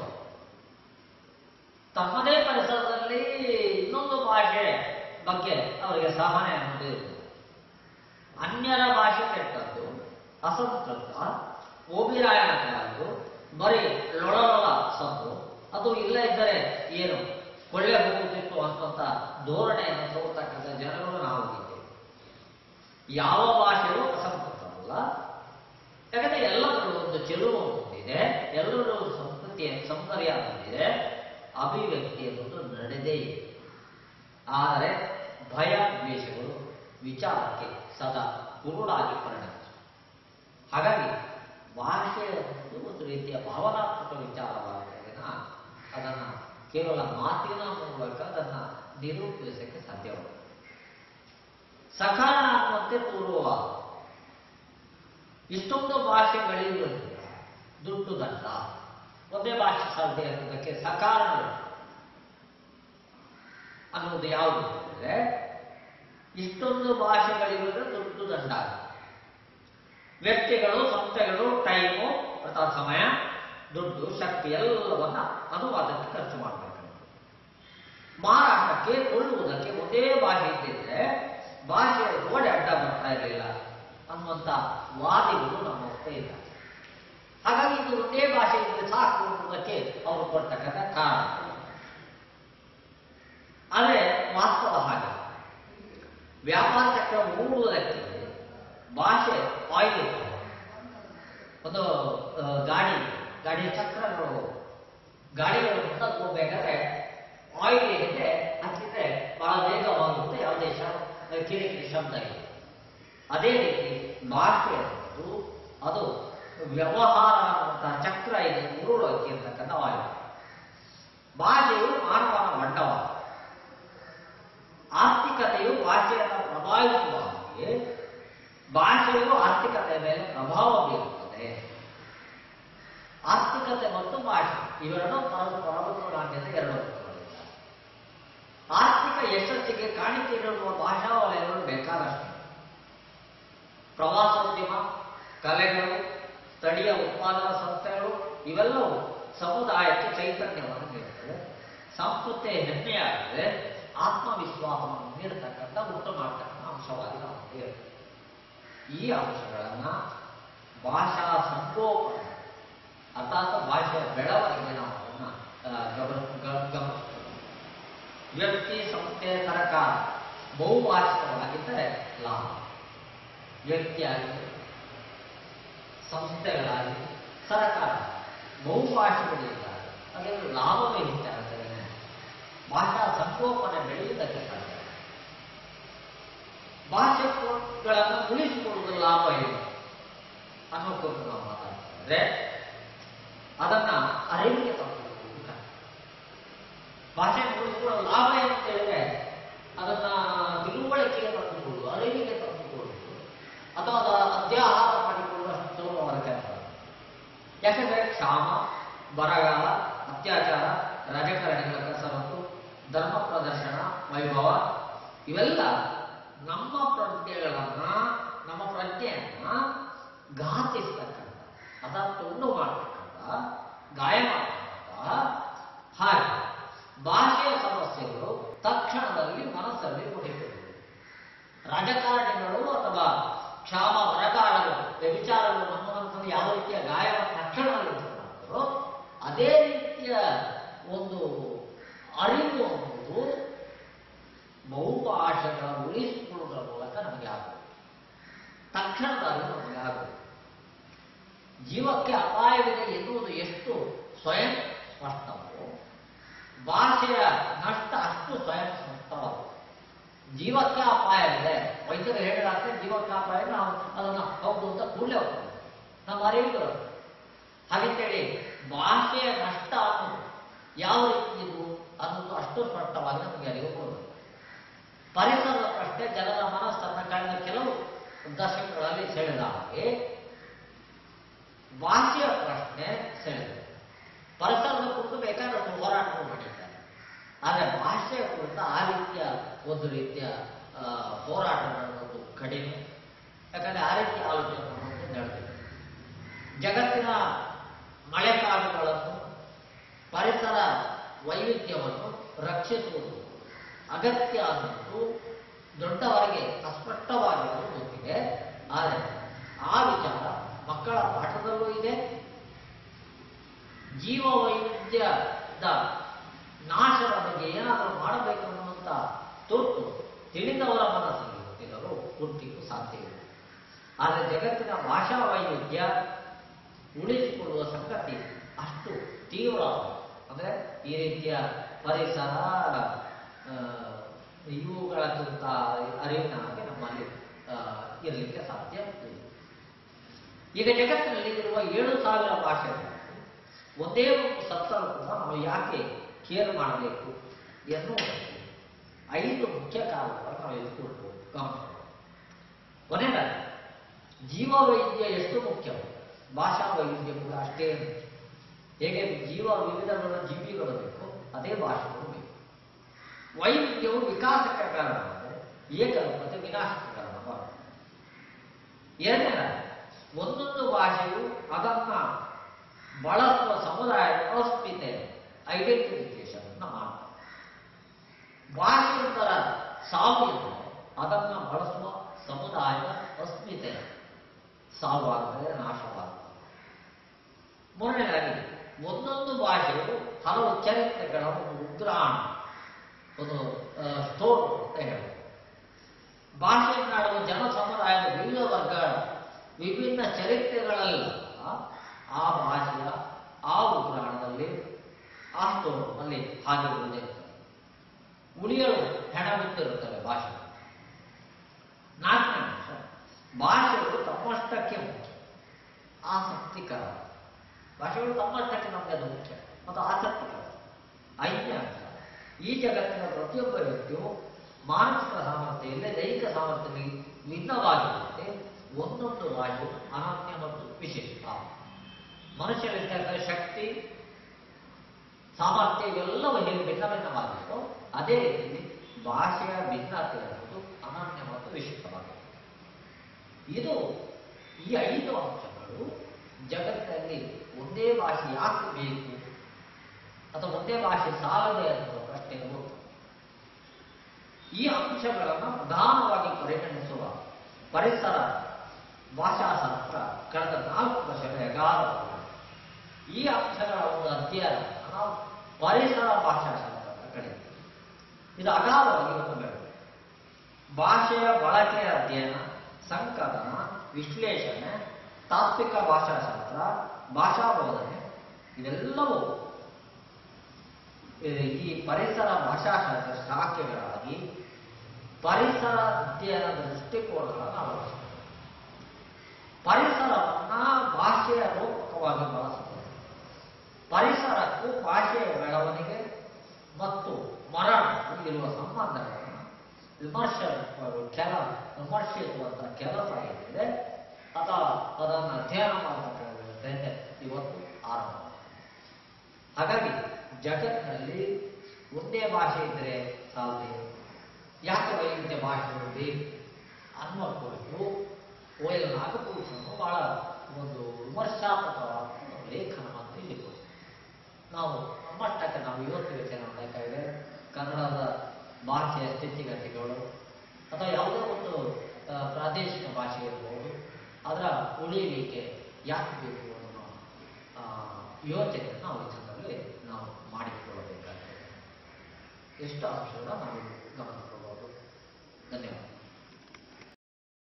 ತಮ್ಮದೇ ಪರಿಸರದಲ್ಲಿ ಇನ್ನೊಂದು ಭಾಷೆ ಬಗ್ಗೆ ಅವರಿಗೆ ಸಹನೆ ಅನ್ನೋದು ಇರ್ತದೆ ಅನ್ಯರ ಭಾಷೆ ಕೆಟ್ಟದ್ದು ಅಸಂಸ್ಕೃತ ಓಬಿರಾಯಣ ಕಾಲದ್ದು ಬರೀ ಲೊಳಲೊಳ ಸೊಪ್ಪು ಅದು ಇಲ್ಲ ಇದ್ದರೆ ಏನು ಕೊಳ್ಳೆ ಹೋಗುತ್ತಿತ್ತು ಅನ್ನುವಂಥ ಧೋರಣೆಯನ್ನು ತೋರ್ತಕ್ಕಂಥ ಜನಗಳು ನಾವು ಇದ್ದೇವೆ ಯಾವ ಭಾಷೆಯೂ ಅಸಂಸ್ಕೃತವಲ್ಲ ಯಾಕಂದ್ರೆ ಎಲ್ಲರೂ ಒಂದು ಚೆಲುವು ಹೊಂದಿದೆ ಎಲ್ಲರೂ ಒಂದು ಸಂಸ್ಕೃತಿಯ ಸೌಂದರ್ಯ ಹೊಂದಿದೆ ಅಭಿವ್ಯಕ್ತಿ ಅನ್ನೋದು ನಡೆದೇ ಇದೆ ಆದರೆ ಭಯ ದ್ವೇಷಗಳು ವಿಚಾರಕ್ಕೆ ಸದಾ ಕುರುಡಾಗಿ ಪರಿಣಮಿಸಿವೆ ಹಾಗಾಗಿ ಭಾಷೆ ಅನ್ನೋದು ಒಂದು ರೀತಿಯ ಭಾವನಾತ್ಮಕ ವಿಚಾರವಾಗಿದೆ ಅದನ್ನು ಕೇವಲ ಮಾತಿನ ಮೂಲಕ ಅದನ್ನು ನಿರೂಪಿಸಕ್ಕೆ ಸಾಧ್ಯವಾಗುತ್ತೆ ಸಕಾರಣ ಅನ್ನುವಂತೆ ಪೂರ್ವವಾದ ಇಷ್ಟೊಂದು ಭಾಷೆಗಳಿರುವುದರಿಂದ ದುಡ್ಡು ದಂಡ ಒಂದೇ ಭಾಷೆ ಸಾಧ್ಯ ಅನ್ನೋದಕ್ಕೆ ಸಕಾರಣಗಳು ಅನ್ನೋದು ಯಾವುದು ಅಂದರೆ ಇಷ್ಟೊಂದು ಭಾಷೆಗಳಿರುವುದರಿಂದ ದುಡ್ಡು ದಂಡ ವ್ಯಕ್ತಿಗಳು ಸಂಸ್ಥೆಗಳು ಟೈಮು ಅಥವಾ ಸಮಯ ದುಡ್ಡು ಶಕ್ತಿ ಎಲ್ಲವನ್ನ ಅನುವಾದಕ್ಕೆ ಖರ್ಚು ಮಾಡಬೇಕು ಮಾರಾಟಕ್ಕೆ ಕೊಳ್ಳುವುದಕ್ಕೆ ಒಂದೇ ಭಾಷೆ ಇದ್ದಿದ್ರೆ ಭಾಷೆಯ ಗೋಡೆ ಅಡ್ಡ ಬರ್ತಾ ಇರಲಿಲ್ಲ ಅನ್ನುವಂಥ ವಾದಿಗಳು ನಮ್ಮ ಹತ್ರ ಇಲ್ಲ ಹಾಗಾಗಿ ಇದು ಒಂದೇ ಭಾಷೆ ಇದ್ರೆ ಸಾಕು ಅನ್ನೋದಕ್ಕೆ ಅವರು ಕೊಡ್ತಕ್ಕಂಥ ಕಾರಣ ಆದರೆ ವಾಸ್ತವ ಹಾಗೆ ವ್ಯಾಪಾರ ಚಕ್ರ ಮೂಡುವುದಕ್ಕೆ ಭಾಷೆ ಆಯಿಲ್ ಇರ್ತದೆ. ಒಂದು ಆ, ಗಾಡಿ ಗಾಡಿಯ ಚಕ್ರಗಳು ಗಾಡಿಗಳು ಮುಂದಕ್ಕೆ ಹೋಗ್ಬೇಕಾದ್ರೆ ಆಯಿಲ್ ಏನಿದೆ ಹಚ್ಚಿದ್ರೆ ಬಹಳ ವೇಗವಾಗುತ್ತೆ ಯಾವುದೇ ಶ- ಕಿರಿಕಿರಿ ಶಬ್ದ ಇದೆ ಅದೇ ರೀತಿ ಭಾಷೆ ಅನ್ನೋದು ಅದು ವ್ಯವಹಾರ ಅನ್ನುವಂತಹ ಚಕ್ರ ಇದೆ ಉರುಳೋಕೆ ಅಂತಕ್ಕಂಥ ಆಯಿಲ್ ಭಾಷೆಯು ಮಾನವನ ಬಂಡವಾಳ ಆರ್ಥಿಕತೆಯು ಭಾಷೆಯನ್ನು ಪ್ರಭಾವಿಸುವ ಹಾಗೆ ಭಾಷೆಯು ಆರ್ಥಿಕತೆಯ ಮೇಲೆ ಪ್ರಭಾವ ಬೀರುತ್ತದೆ ಆರ್ಥಿಕತೆ ಮತ್ತು ಭಾಷೆ ಇವೆರಡೂ ಪರಸ್ಪರನಾದ್ಯತೆ ಎರಡು ಅಂಶಗಳಿವೆ. ಆರ್ಥಿಕ ಯಶಸ್ಸಿಗೆ ಕಾಣಿಕೆ ನೀಡುವ ಭಾಷಾ ವಲಯಗಳು ಬೇಕಾದಷ್ಟು ಪ್ರವಾಸೋದ್ಯಮ ಕಲೆಗಳು ಸ್ಥಳೀಯ ಉತ್ಪಾದನಾ ಸಂಸ್ಥೆಗಳು ಇವೆಲ್ಲವೂ ಸಮುದಾಯಕ್ಕೆ ಚೈತನ್ಯವನ್ನು ನೀಡುತ್ತವೆ ಸಂಸ್ಕೃತಿಯ ಹೆಮ್ಮೆಯಾಗಿದೆ ಆತ್ಮವಿಶ್ವಾಸವನ್ನು ನೀಡತಕ್ಕಂಥ ಉತ್ತಮ ಮಾಡ್ತಕ್ಕಂಥ ಅಂಶವಾಗಿ ನಾವು ಹೇಳ್ತೇವೆ ಈ ಅಂಶಗಳನ್ನ ಭಾಷಾ ಸಂಗೋಪನೆ ಅರ್ಥಾತ್ ಭಾಷೆಯ ಬೆಳವಣಿಗೆ ನಾವು ಅದನ್ನ ಆ, ಗಮನ ಗ- ಗಮನಿಸ್ತೇವೆ ವ್ಯಕ್ತಿ ಸಂಸ್ಥೆ ಸರ್ಕಾರ ಬಹುಭಾಷಿಕವಾಗಿದ್ದರೆ ಲಾಭ ವ್ಯಕ್ತಿಯಾಗಲಿ ಸಂಸ್ಥೆಗಳಾಗಲಿ ಸರ್ಕಾರ ಬಹುಭಾಷೆಗಳಿದ್ದಾರೆ ಅದರಲ್ಲಿ ಲಾಭವೇ ಹೆಚ್ಚಾಗುತ್ತದೆ ಭಾಷಾ ಸಂಕೋಪನೆ ಬೆಳೆಯುವುದಕ್ಕೆ ಸಾಧ್ಯ ಭಾಷೆಗಳನ್ನು ಉಳಿಸಿಕೊಳ್ಳುವುದು ಲಾಭ ಏನು ಅನ್ನೋ ಕುರಿತು ನಾವು ಮಾತಾಡ್ತಿದ್ರೆ ಅದನ್ನ ಅರಿವಿಗೆ ತಂದುಕೊಳ್ಳುವುದು ಕಷ್ಟ. ಭಾಷೆ ಉಳಿಸಿಕೊಳ್ಳುವ ಲಾಭ ಏನು ಅಂತ ಹೇಳಿದ್ರೆ ಅದನ್ನ ತಿಳುವಳಿಕೆಗೆ ತಂದುಕೊಳ್ಳುವುದು ಅರಿವಿಗೆ ತಂದುಕೊಳ್ಳುವುದು ಅಥವಾ ಅದರ ಅಧ್ಯಾಹಾರ ಮಾಡಿಕೊಳ್ಳುವಷ್ಟು ಸುಲಭವಾದ ಕೆಲಸ ಯಾಕಂದ್ರೆ ಕ್ಷಾಮ ಬರಗಾಲ ಅತ್ಯಾಚಾರ ರಾಜಕಾರಣಿಗಳ ಕಸರತ್ತು ಧರ್ಮ ಪ್ರದರ್ಶನ ವೈಭವ ಇವೆಲ್ಲ ನಮ್ಮ ಪ್ರಜ್ಞೆಗಳನ್ನ ನಮ್ಮ ಪ್ರಜ್ಞೆಯನ್ನ ಘಾತಿಸ್ತಕ್ಕಂಥ ಅದನ್ನ ತುಂಡು ಮಾಡತಕ್ಕಂಥ ಗಾಯ ಮಾಡತಕ್ಕಂಥ ಹಾಗೆ ಭಾಷೆಯ ಸಮಸ್ಯೆಗಳು ತಕ್ಷಣದಲ್ಲಿ ಮನಸ್ಸಲ್ಲಿ ಹುಟ್ಟಿಕೊಳ್ಳುವುದು ರಾಜಕಾರಣಿಗಳು ಅಥವಾ ಕ್ಷಾಮ ಬರಗಾಲಗಳು ವ್ಯಭಿಚಾರಗಳು ನಮ್ಮ ಮನಸ್ಸಲ್ಲಿ ಯಾವ ರೀತಿಯ ಗಾಯವನ್ನು ತಕ್ಷಣದಲ್ಲಿ ಉಂಟು ಮಾಡ್ತಾರೋ ಅದೇ ರೀತಿಯ ಒಂದು ಅರಿವು ಅನ್ನುವುದು ಬಹುಭಾಷೆಗಳ ಉಳಿಸಿಕೊಳ್ಳುವುದರ ಮೂಲಕ ನಮಗೆ ಆಗುತ್ತೆ ತಕ್ಷಣದ ಅರಿವು ನಮಗೆ ಆಗುತ್ತೆ ಜೀವಕ್ಕೆ ಅಪಾಯವಿದೆ ಎನ್ನುವುದು ಎಷ್ಟು ಸ್ವಯಂ ಸ್ಪಷ್ಟವೋ ಭಾಷೆಯ ನಷ್ಟ ಅಷ್ಟು ಸ್ವಯಂ ಸ್ಪಷ್ಟವಾದ ಜೀವಕ್ಕೆ ಅಪಾಯವಿದೆ ವೈದ್ಯರು ಹೇಳಿದಾದ್ರೆ ಜೀವಕ್ಕೆ ಅಪಾಯ ಇದೆ, ನಾವು ಅದನ್ನ ಹೌದು ಅಂತ ಕೂಡಲೇ ಹೋಗ್ತದೆ ನಮ್ಮ ಅರಿವಿಗೆ ಬರುತ್ತೆ ಹಾಗಂತೇಳಿ ಭಾಷೆಯ ನಷ್ಟ ಅನ್ನೋದು ಯಾವ ರೀತಿ ಇದು ಅನ್ನೋದು ಅಷ್ಟು ಸ್ಪಷ್ಟವಾಗಿ ನಮಗೆ ಅರಿವು ಕೊಡಬೇಕು ಪರಿಸರದ ಪ್ರಶ್ನೆ ಜನರ ಮನಸ್ಸನ್ನ ಕಳೆದ ಕೆಲವು ದಶಕಗಳಲ್ಲಿ ಸೆಳೆದ ಹಾಗೆ ಭಾಷೆಯ ಪ್ರಶ್ನೆ ಸೆಳೆದಿದೆ ಪರಿಸರದ ಕುರಿತು ಬೇಕಾದಷ್ಟು ಹೋರಾಟಗಳು ನಡೀತಾರೆ ಆದರೆ ಭಾಷೆಯ ಕುರಿತು ಆ ರೀತಿಯ ಒಂದು ರೀತಿಯ ಆ, ಹೋರಾಟ ನಡೆದು ಕಡಿಮೆ ಯಾಕಂದ್ರೆ ಆ ರೀತಿಯ ಆಲೋಚನೆ ನಮ್ಮ ಮುಂದೆ ನಡೆದಿದೆ ಜಗತ್ತಿನ ಮಳೆಕಾಡುಗಳನ್ನು ಪರಿಸರ ವೈವಿಧ್ಯವನ್ನು ರಕ್ಷಿಸುವುದು ಅಗತ್ಯ ಅನ್ನೋದು ದೊಡ್ಡವರಿಗೆ ಅಸ್ಪಷ್ಟವಾಗಿ ಅದು ಗೊತ್ತಿದೆ ಆದರೆ ಆ ವಿಚಾರ ಮಕ್ಕಳ ಪಾಠದಲ್ಲೂ ಇದೆ ಜೀವ ವೈವಿಧ್ಯದ ನಾಶದ ಬಗ್ಗೆ ಏನಾದರೂ ಮಾಡಬೇಕು ಅನ್ನುವಂಥ ತುರ್ತು ತಿಳಿದವರ ಮನಸ್ಸಿಗೆ ಗೊತ್ತಿದ್ದರೂ ಹುಟ್ಟಿಗೂ ಸಾಧ್ಯವಿಲ್ಲ ಆದರೆ ಜಗತ್ತಿನ ಭಾಷಾ ವೈವಿಧ್ಯ ಉಳಿಸಿಕೊಳ್ಳುವ ಸಂಗತಿ ಅಷ್ಟು ತೀವ್ರ ಅಂದ್ರೆ ಈ ರೀತಿಯ ಪರಿಸರ ಆ, ಇವುಗಳ ಕುರಿತ ಅರಿವಿನ ಹಾಗೆ ನಮ್ಮಲ್ಲಿ ಆ, ಇರಲಿಕ್ಕೆ ಸಾಧ್ಯ ಇಲ್ಲ ಈಗ ಜಗತ್ತಿನಲ್ಲಿ ಇರುವ ಏಳು ಸಾವಿರ ಭಾಷೆಗಳು ಒಂದೇ ಒಂದು ಸತ್ತರೂ ಕೂಡ ನಾವು ಯಾಕೆ ಕೇರ್ ಮಾಡಬೇಕು ಎನ್ನುವುದಕ್ಕೆ ಐದು ಮುಖ್ಯ ಕಾರಣಗಳನ್ನು ನಾವು ಎದುರುಕೊಂಡು ಗಮನಿಸಬಹುದು ಕೊನೆಯದಾಗಿ ಜೀವ ವೈದ್ಯ ಎಷ್ಟು ಮುಖ್ಯವೋ ಭಾಷಾ ವೈವಿಧ್ಯ ಕೂಡ ಅಷ್ಟೇ ಮುಖ್ಯ ಹೇಗೆ ಜೀವ ವಿವಿಧಗಳ ಜೀವಿಗಳು ಬೇಕು ಅದೇ ಭಾಷೆಗಳು ಬೇಕು ವೈವಿಧ್ಯವು ವಿಕಾಸಕ್ಕೆ ಕಾರಣವಾದರೆ ಏಕರೂಪತೆ ವಿನಾಶಕ್ಕೆ ಕಾರಣವಾಗುತ್ತೆ ಎರಡನೇದಾಗಿ ಒಂದೊಂದು ಭಾಷೆಯು ಅದನ್ನ ಬಳಸುವ ಸಮುದಾಯದ ಅಸ್ಮಿತೆ ಐಡೆಂಟಿಫಿಕೇಶನ್ ಮಾಡ್ತಾರೆ ಭಾಷೆಯೊಂದರ ಸಾವು ಎಂದರೆ ಅದನ್ನ ಬಳಸುವ ಸಮುದಾಯದ ಅಸ್ಮಿತೆ ಸಾವಾಗುತ್ತದೆ ನಾಶವಾಗುತ್ತದೆ ಮೂರನೇದಾಗಿ ಒಂದೊಂದು ಭಾಷೆಯು ಹಲವು ಚರಿತ್ರೆಗಳ ಒಂದು ಉಗ್ರಾಣ ಒಂದು ಸ್ಟೋರ್ ಅಂತ ಹೇಳ್ಬೋದು ಭಾಷೆಯನ್ನಾಡುವ ಜನ ಸಮುದಾಯದ ವಿವಿಧ ವರ್ಗಗಳ ವಿಭಿನ್ನ ಚರಿತ್ರೆಗಳೆಲ್ಲ ಆ ಭಾಷೆಯ ಆ ಉಗ್ರಾಣದಲ್ಲಿ ಆ ಸ್ಟೋರ್ನಲ್ಲಿ ಹಾಗೆ ಉಳಿದಿರ್ತವೆ ಉಳಿಯಲು ಹೆಣ ಬಿಟ್ಟಿರುತ್ತವೆ ಭಾಷೆ ನಾಲ್ಕನೇ ಅಂಶ ಭಾಷೆಗಳು ತಮ್ಮಷ್ಟಕ್ಕೆ ಮುಖ್ಯ ಆಸಕ್ತಿಕರ ಭಾಷೆಗಳು ತಮ್ಮಷ್ಟಕ್ಕೆ ನಮಗೆ ಅದು ಮುಖ್ಯ ಮತ್ತು ಆಸಕ್ತಿಕರ ಐದನೇ ಅಂಶ ಈ ಜಗತ್ತಿನ ಪ್ರತಿಯೊಬ್ಬ ವ್ಯಕ್ತಿಯು ಮಾನಸಿಕ ಸಾಮರ್ಥ್ಯ ಇಲ್ಲೇ ದೈಹಿಕ ಸಾಮರ್ಥ್ಯ ಭಿನ್ನವಾಗಿರುತ್ತೆ ಒಂದೊಂದು ಭಾಷೆಯು ಅನನ್ಯ ಮತ್ತು ವಿಶಿಷ್ಟ ಮನುಷ್ಯನಿರ್ತಕ್ಕಂಥ ಶಕ್ತಿ ಸಾಮರ್ಥ್ಯ ಇವೆಲ್ಲವೂ ಹೇಗೆ ಭಿನ್ನ ಭಿನ್ನವಾಗಿತ್ತು ಅದೇ ರೀತಿ ಭಾಷೆಯ ಭಿನ್ನತೆ ಅನ್ನೋದು ಅನನ್ಯ ಮತ್ತು ವಿಶಿಷ್ಟವಾಗಿದೆ ಇದು ಈ ಐದು ಅಂಶಗಳು ಜಗತ್ತಿನಲ್ಲಿ ಒಂದೇ ಭಾಷೆ ಯಾಕೆ ಬೇಕು ಅಥವಾ ಒಂದೇ ಭಾಷೆ ಸಾಲದೆ ಅನ್ನುವ ಪ್ರಶ್ನೆಗೆ ಉತ್ತರ. ಈ ಅಂಶಗಳನ್ನು ಪ್ರಧಾನವಾಗಿ ಪರಿಗಣಿಸುವ ಪರಿಸರ ಭಾಷಾಶಾಸ್ತ್ರ ಕಳೆದ ನಾಲ್ಕು ವರ್ಷಗಳ ಅಗಾಧವಾಗಿದೆ ಈ ಅಂಶಗಳ ಒಂದು ಅಧ್ಯಯನ ನಾವು ಪರಿಸರ ಭಾಷಾಶಾಸ್ತ್ರ ಅಂತ ಕರೀತೀವಿ ಇದು ಅಗಾಧವಾಗಿ ಇವತ್ತು ಬೆಳೆದಿದೆ ಭಾಷೆಯ ಬಳಕೆಯ ಅಧ್ಯಯನ ಸಂಕಲನ ವಿಶ್ಲೇಷಣೆ ತಾತ್ವಿಕ ಭಾಷಾಶಾಸ್ತ್ರ ಭಾಷಾ ಬೋಧನೆ ಇವೆಲ್ಲವೂ ಈ ಈ ಪರಿಸರ ಭಾಷಾಶಾಸ್ತ್ರ ಶಾಖೆಗಳಾಗಿ ಪರಿಸರ ಅಧ್ಯಯನದ ದೃಷ್ಟಿಕೋನಗಳನ್ನು ಅಳವಡಿಸುತ್ತದೆ ಪರಿಸರವನ್ನ ಭಾಷೆಯ ರೂಪಕವಾಗಿ ಬಳಸುತ್ತದೆ ಪರಿಸರಕ್ಕೂ ಭಾಷೆಯ ಬೆಳವಣಿಗೆ ಮತ್ತು ಮರಣಕ್ಕೂ ಇರುವ ಸಂಬಂಧಗಳನ್ನು ವಿಮರ್ಶ ಕೆಲ ವಿಮರ್ಶಿಸುವಂತ ಕೆಲಸ ಏನಿದೆ ಅಥವಾ ಅದನ್ನು ಅಧ್ಯಯನ ಮಾಡಬೇಕಾಗುತ್ತೆ ಇವತ್ತು ಆರಂಭ ಹಾಗಾಗಿ ಜಗತ್ತಿನಲ್ಲಿ ಒಂದೇ ಭಾಷೆ ಇದ್ರೆ ಸಾಲದೆ ಯಾಕೆ ವೈವಿಧ್ಯ ಭಾಷೆಗಳು ಬೇಕು ಅನ್ನೋ ಕುರಿತು ಓ ಎಲ್ ನಾಗಪುರುಷನು ಬಹಳ ಒಂದು ವಿಮರ್ಶಾತ್ಮಕವಾದ ಒಂದು ಲೇಖನವನ್ನು ಇಲ್ಲಿ ಕೊಟ್ಟಿದ್ದಾರೆ. ನಾವು ನಮ್ಮಷ್ಟಕ್ಕೆ ನಾವು ಇವತ್ತು ಯೋಚನೆ ಮಾಡಬೇಕಾಗಿದೆ ಕನ್ನಡದ ಭಾಷೆಯ ಸ್ಥಿತಿಗತಿಗಳು ಅಥವಾ ಯಾವುದೋ ಒಂದು ಆ, ಪ್ರಾದೇಶಿಕ ಭಾಷೆ ಇರಬಹುದು ಅದರ ಉಳಿಯುವಿಕೆ ಯಾಕೆ ಬೇಕು ಅನ್ನೋ ಆ, ಯೋಚನೆಯನ್ನು ನಾವು ಈ ಸಂದರ್ಭದಲ್ಲಿ ನಾವು ಮಾಡಿಕೊಳ್ಳಬೇಕಾಗಿದೆ ಎಷ್ಟು ಅಂಶಗಳನ್ನು ನಾವು ಗಮನಿಸಬಹುದು ಧನ್ಯವಾದ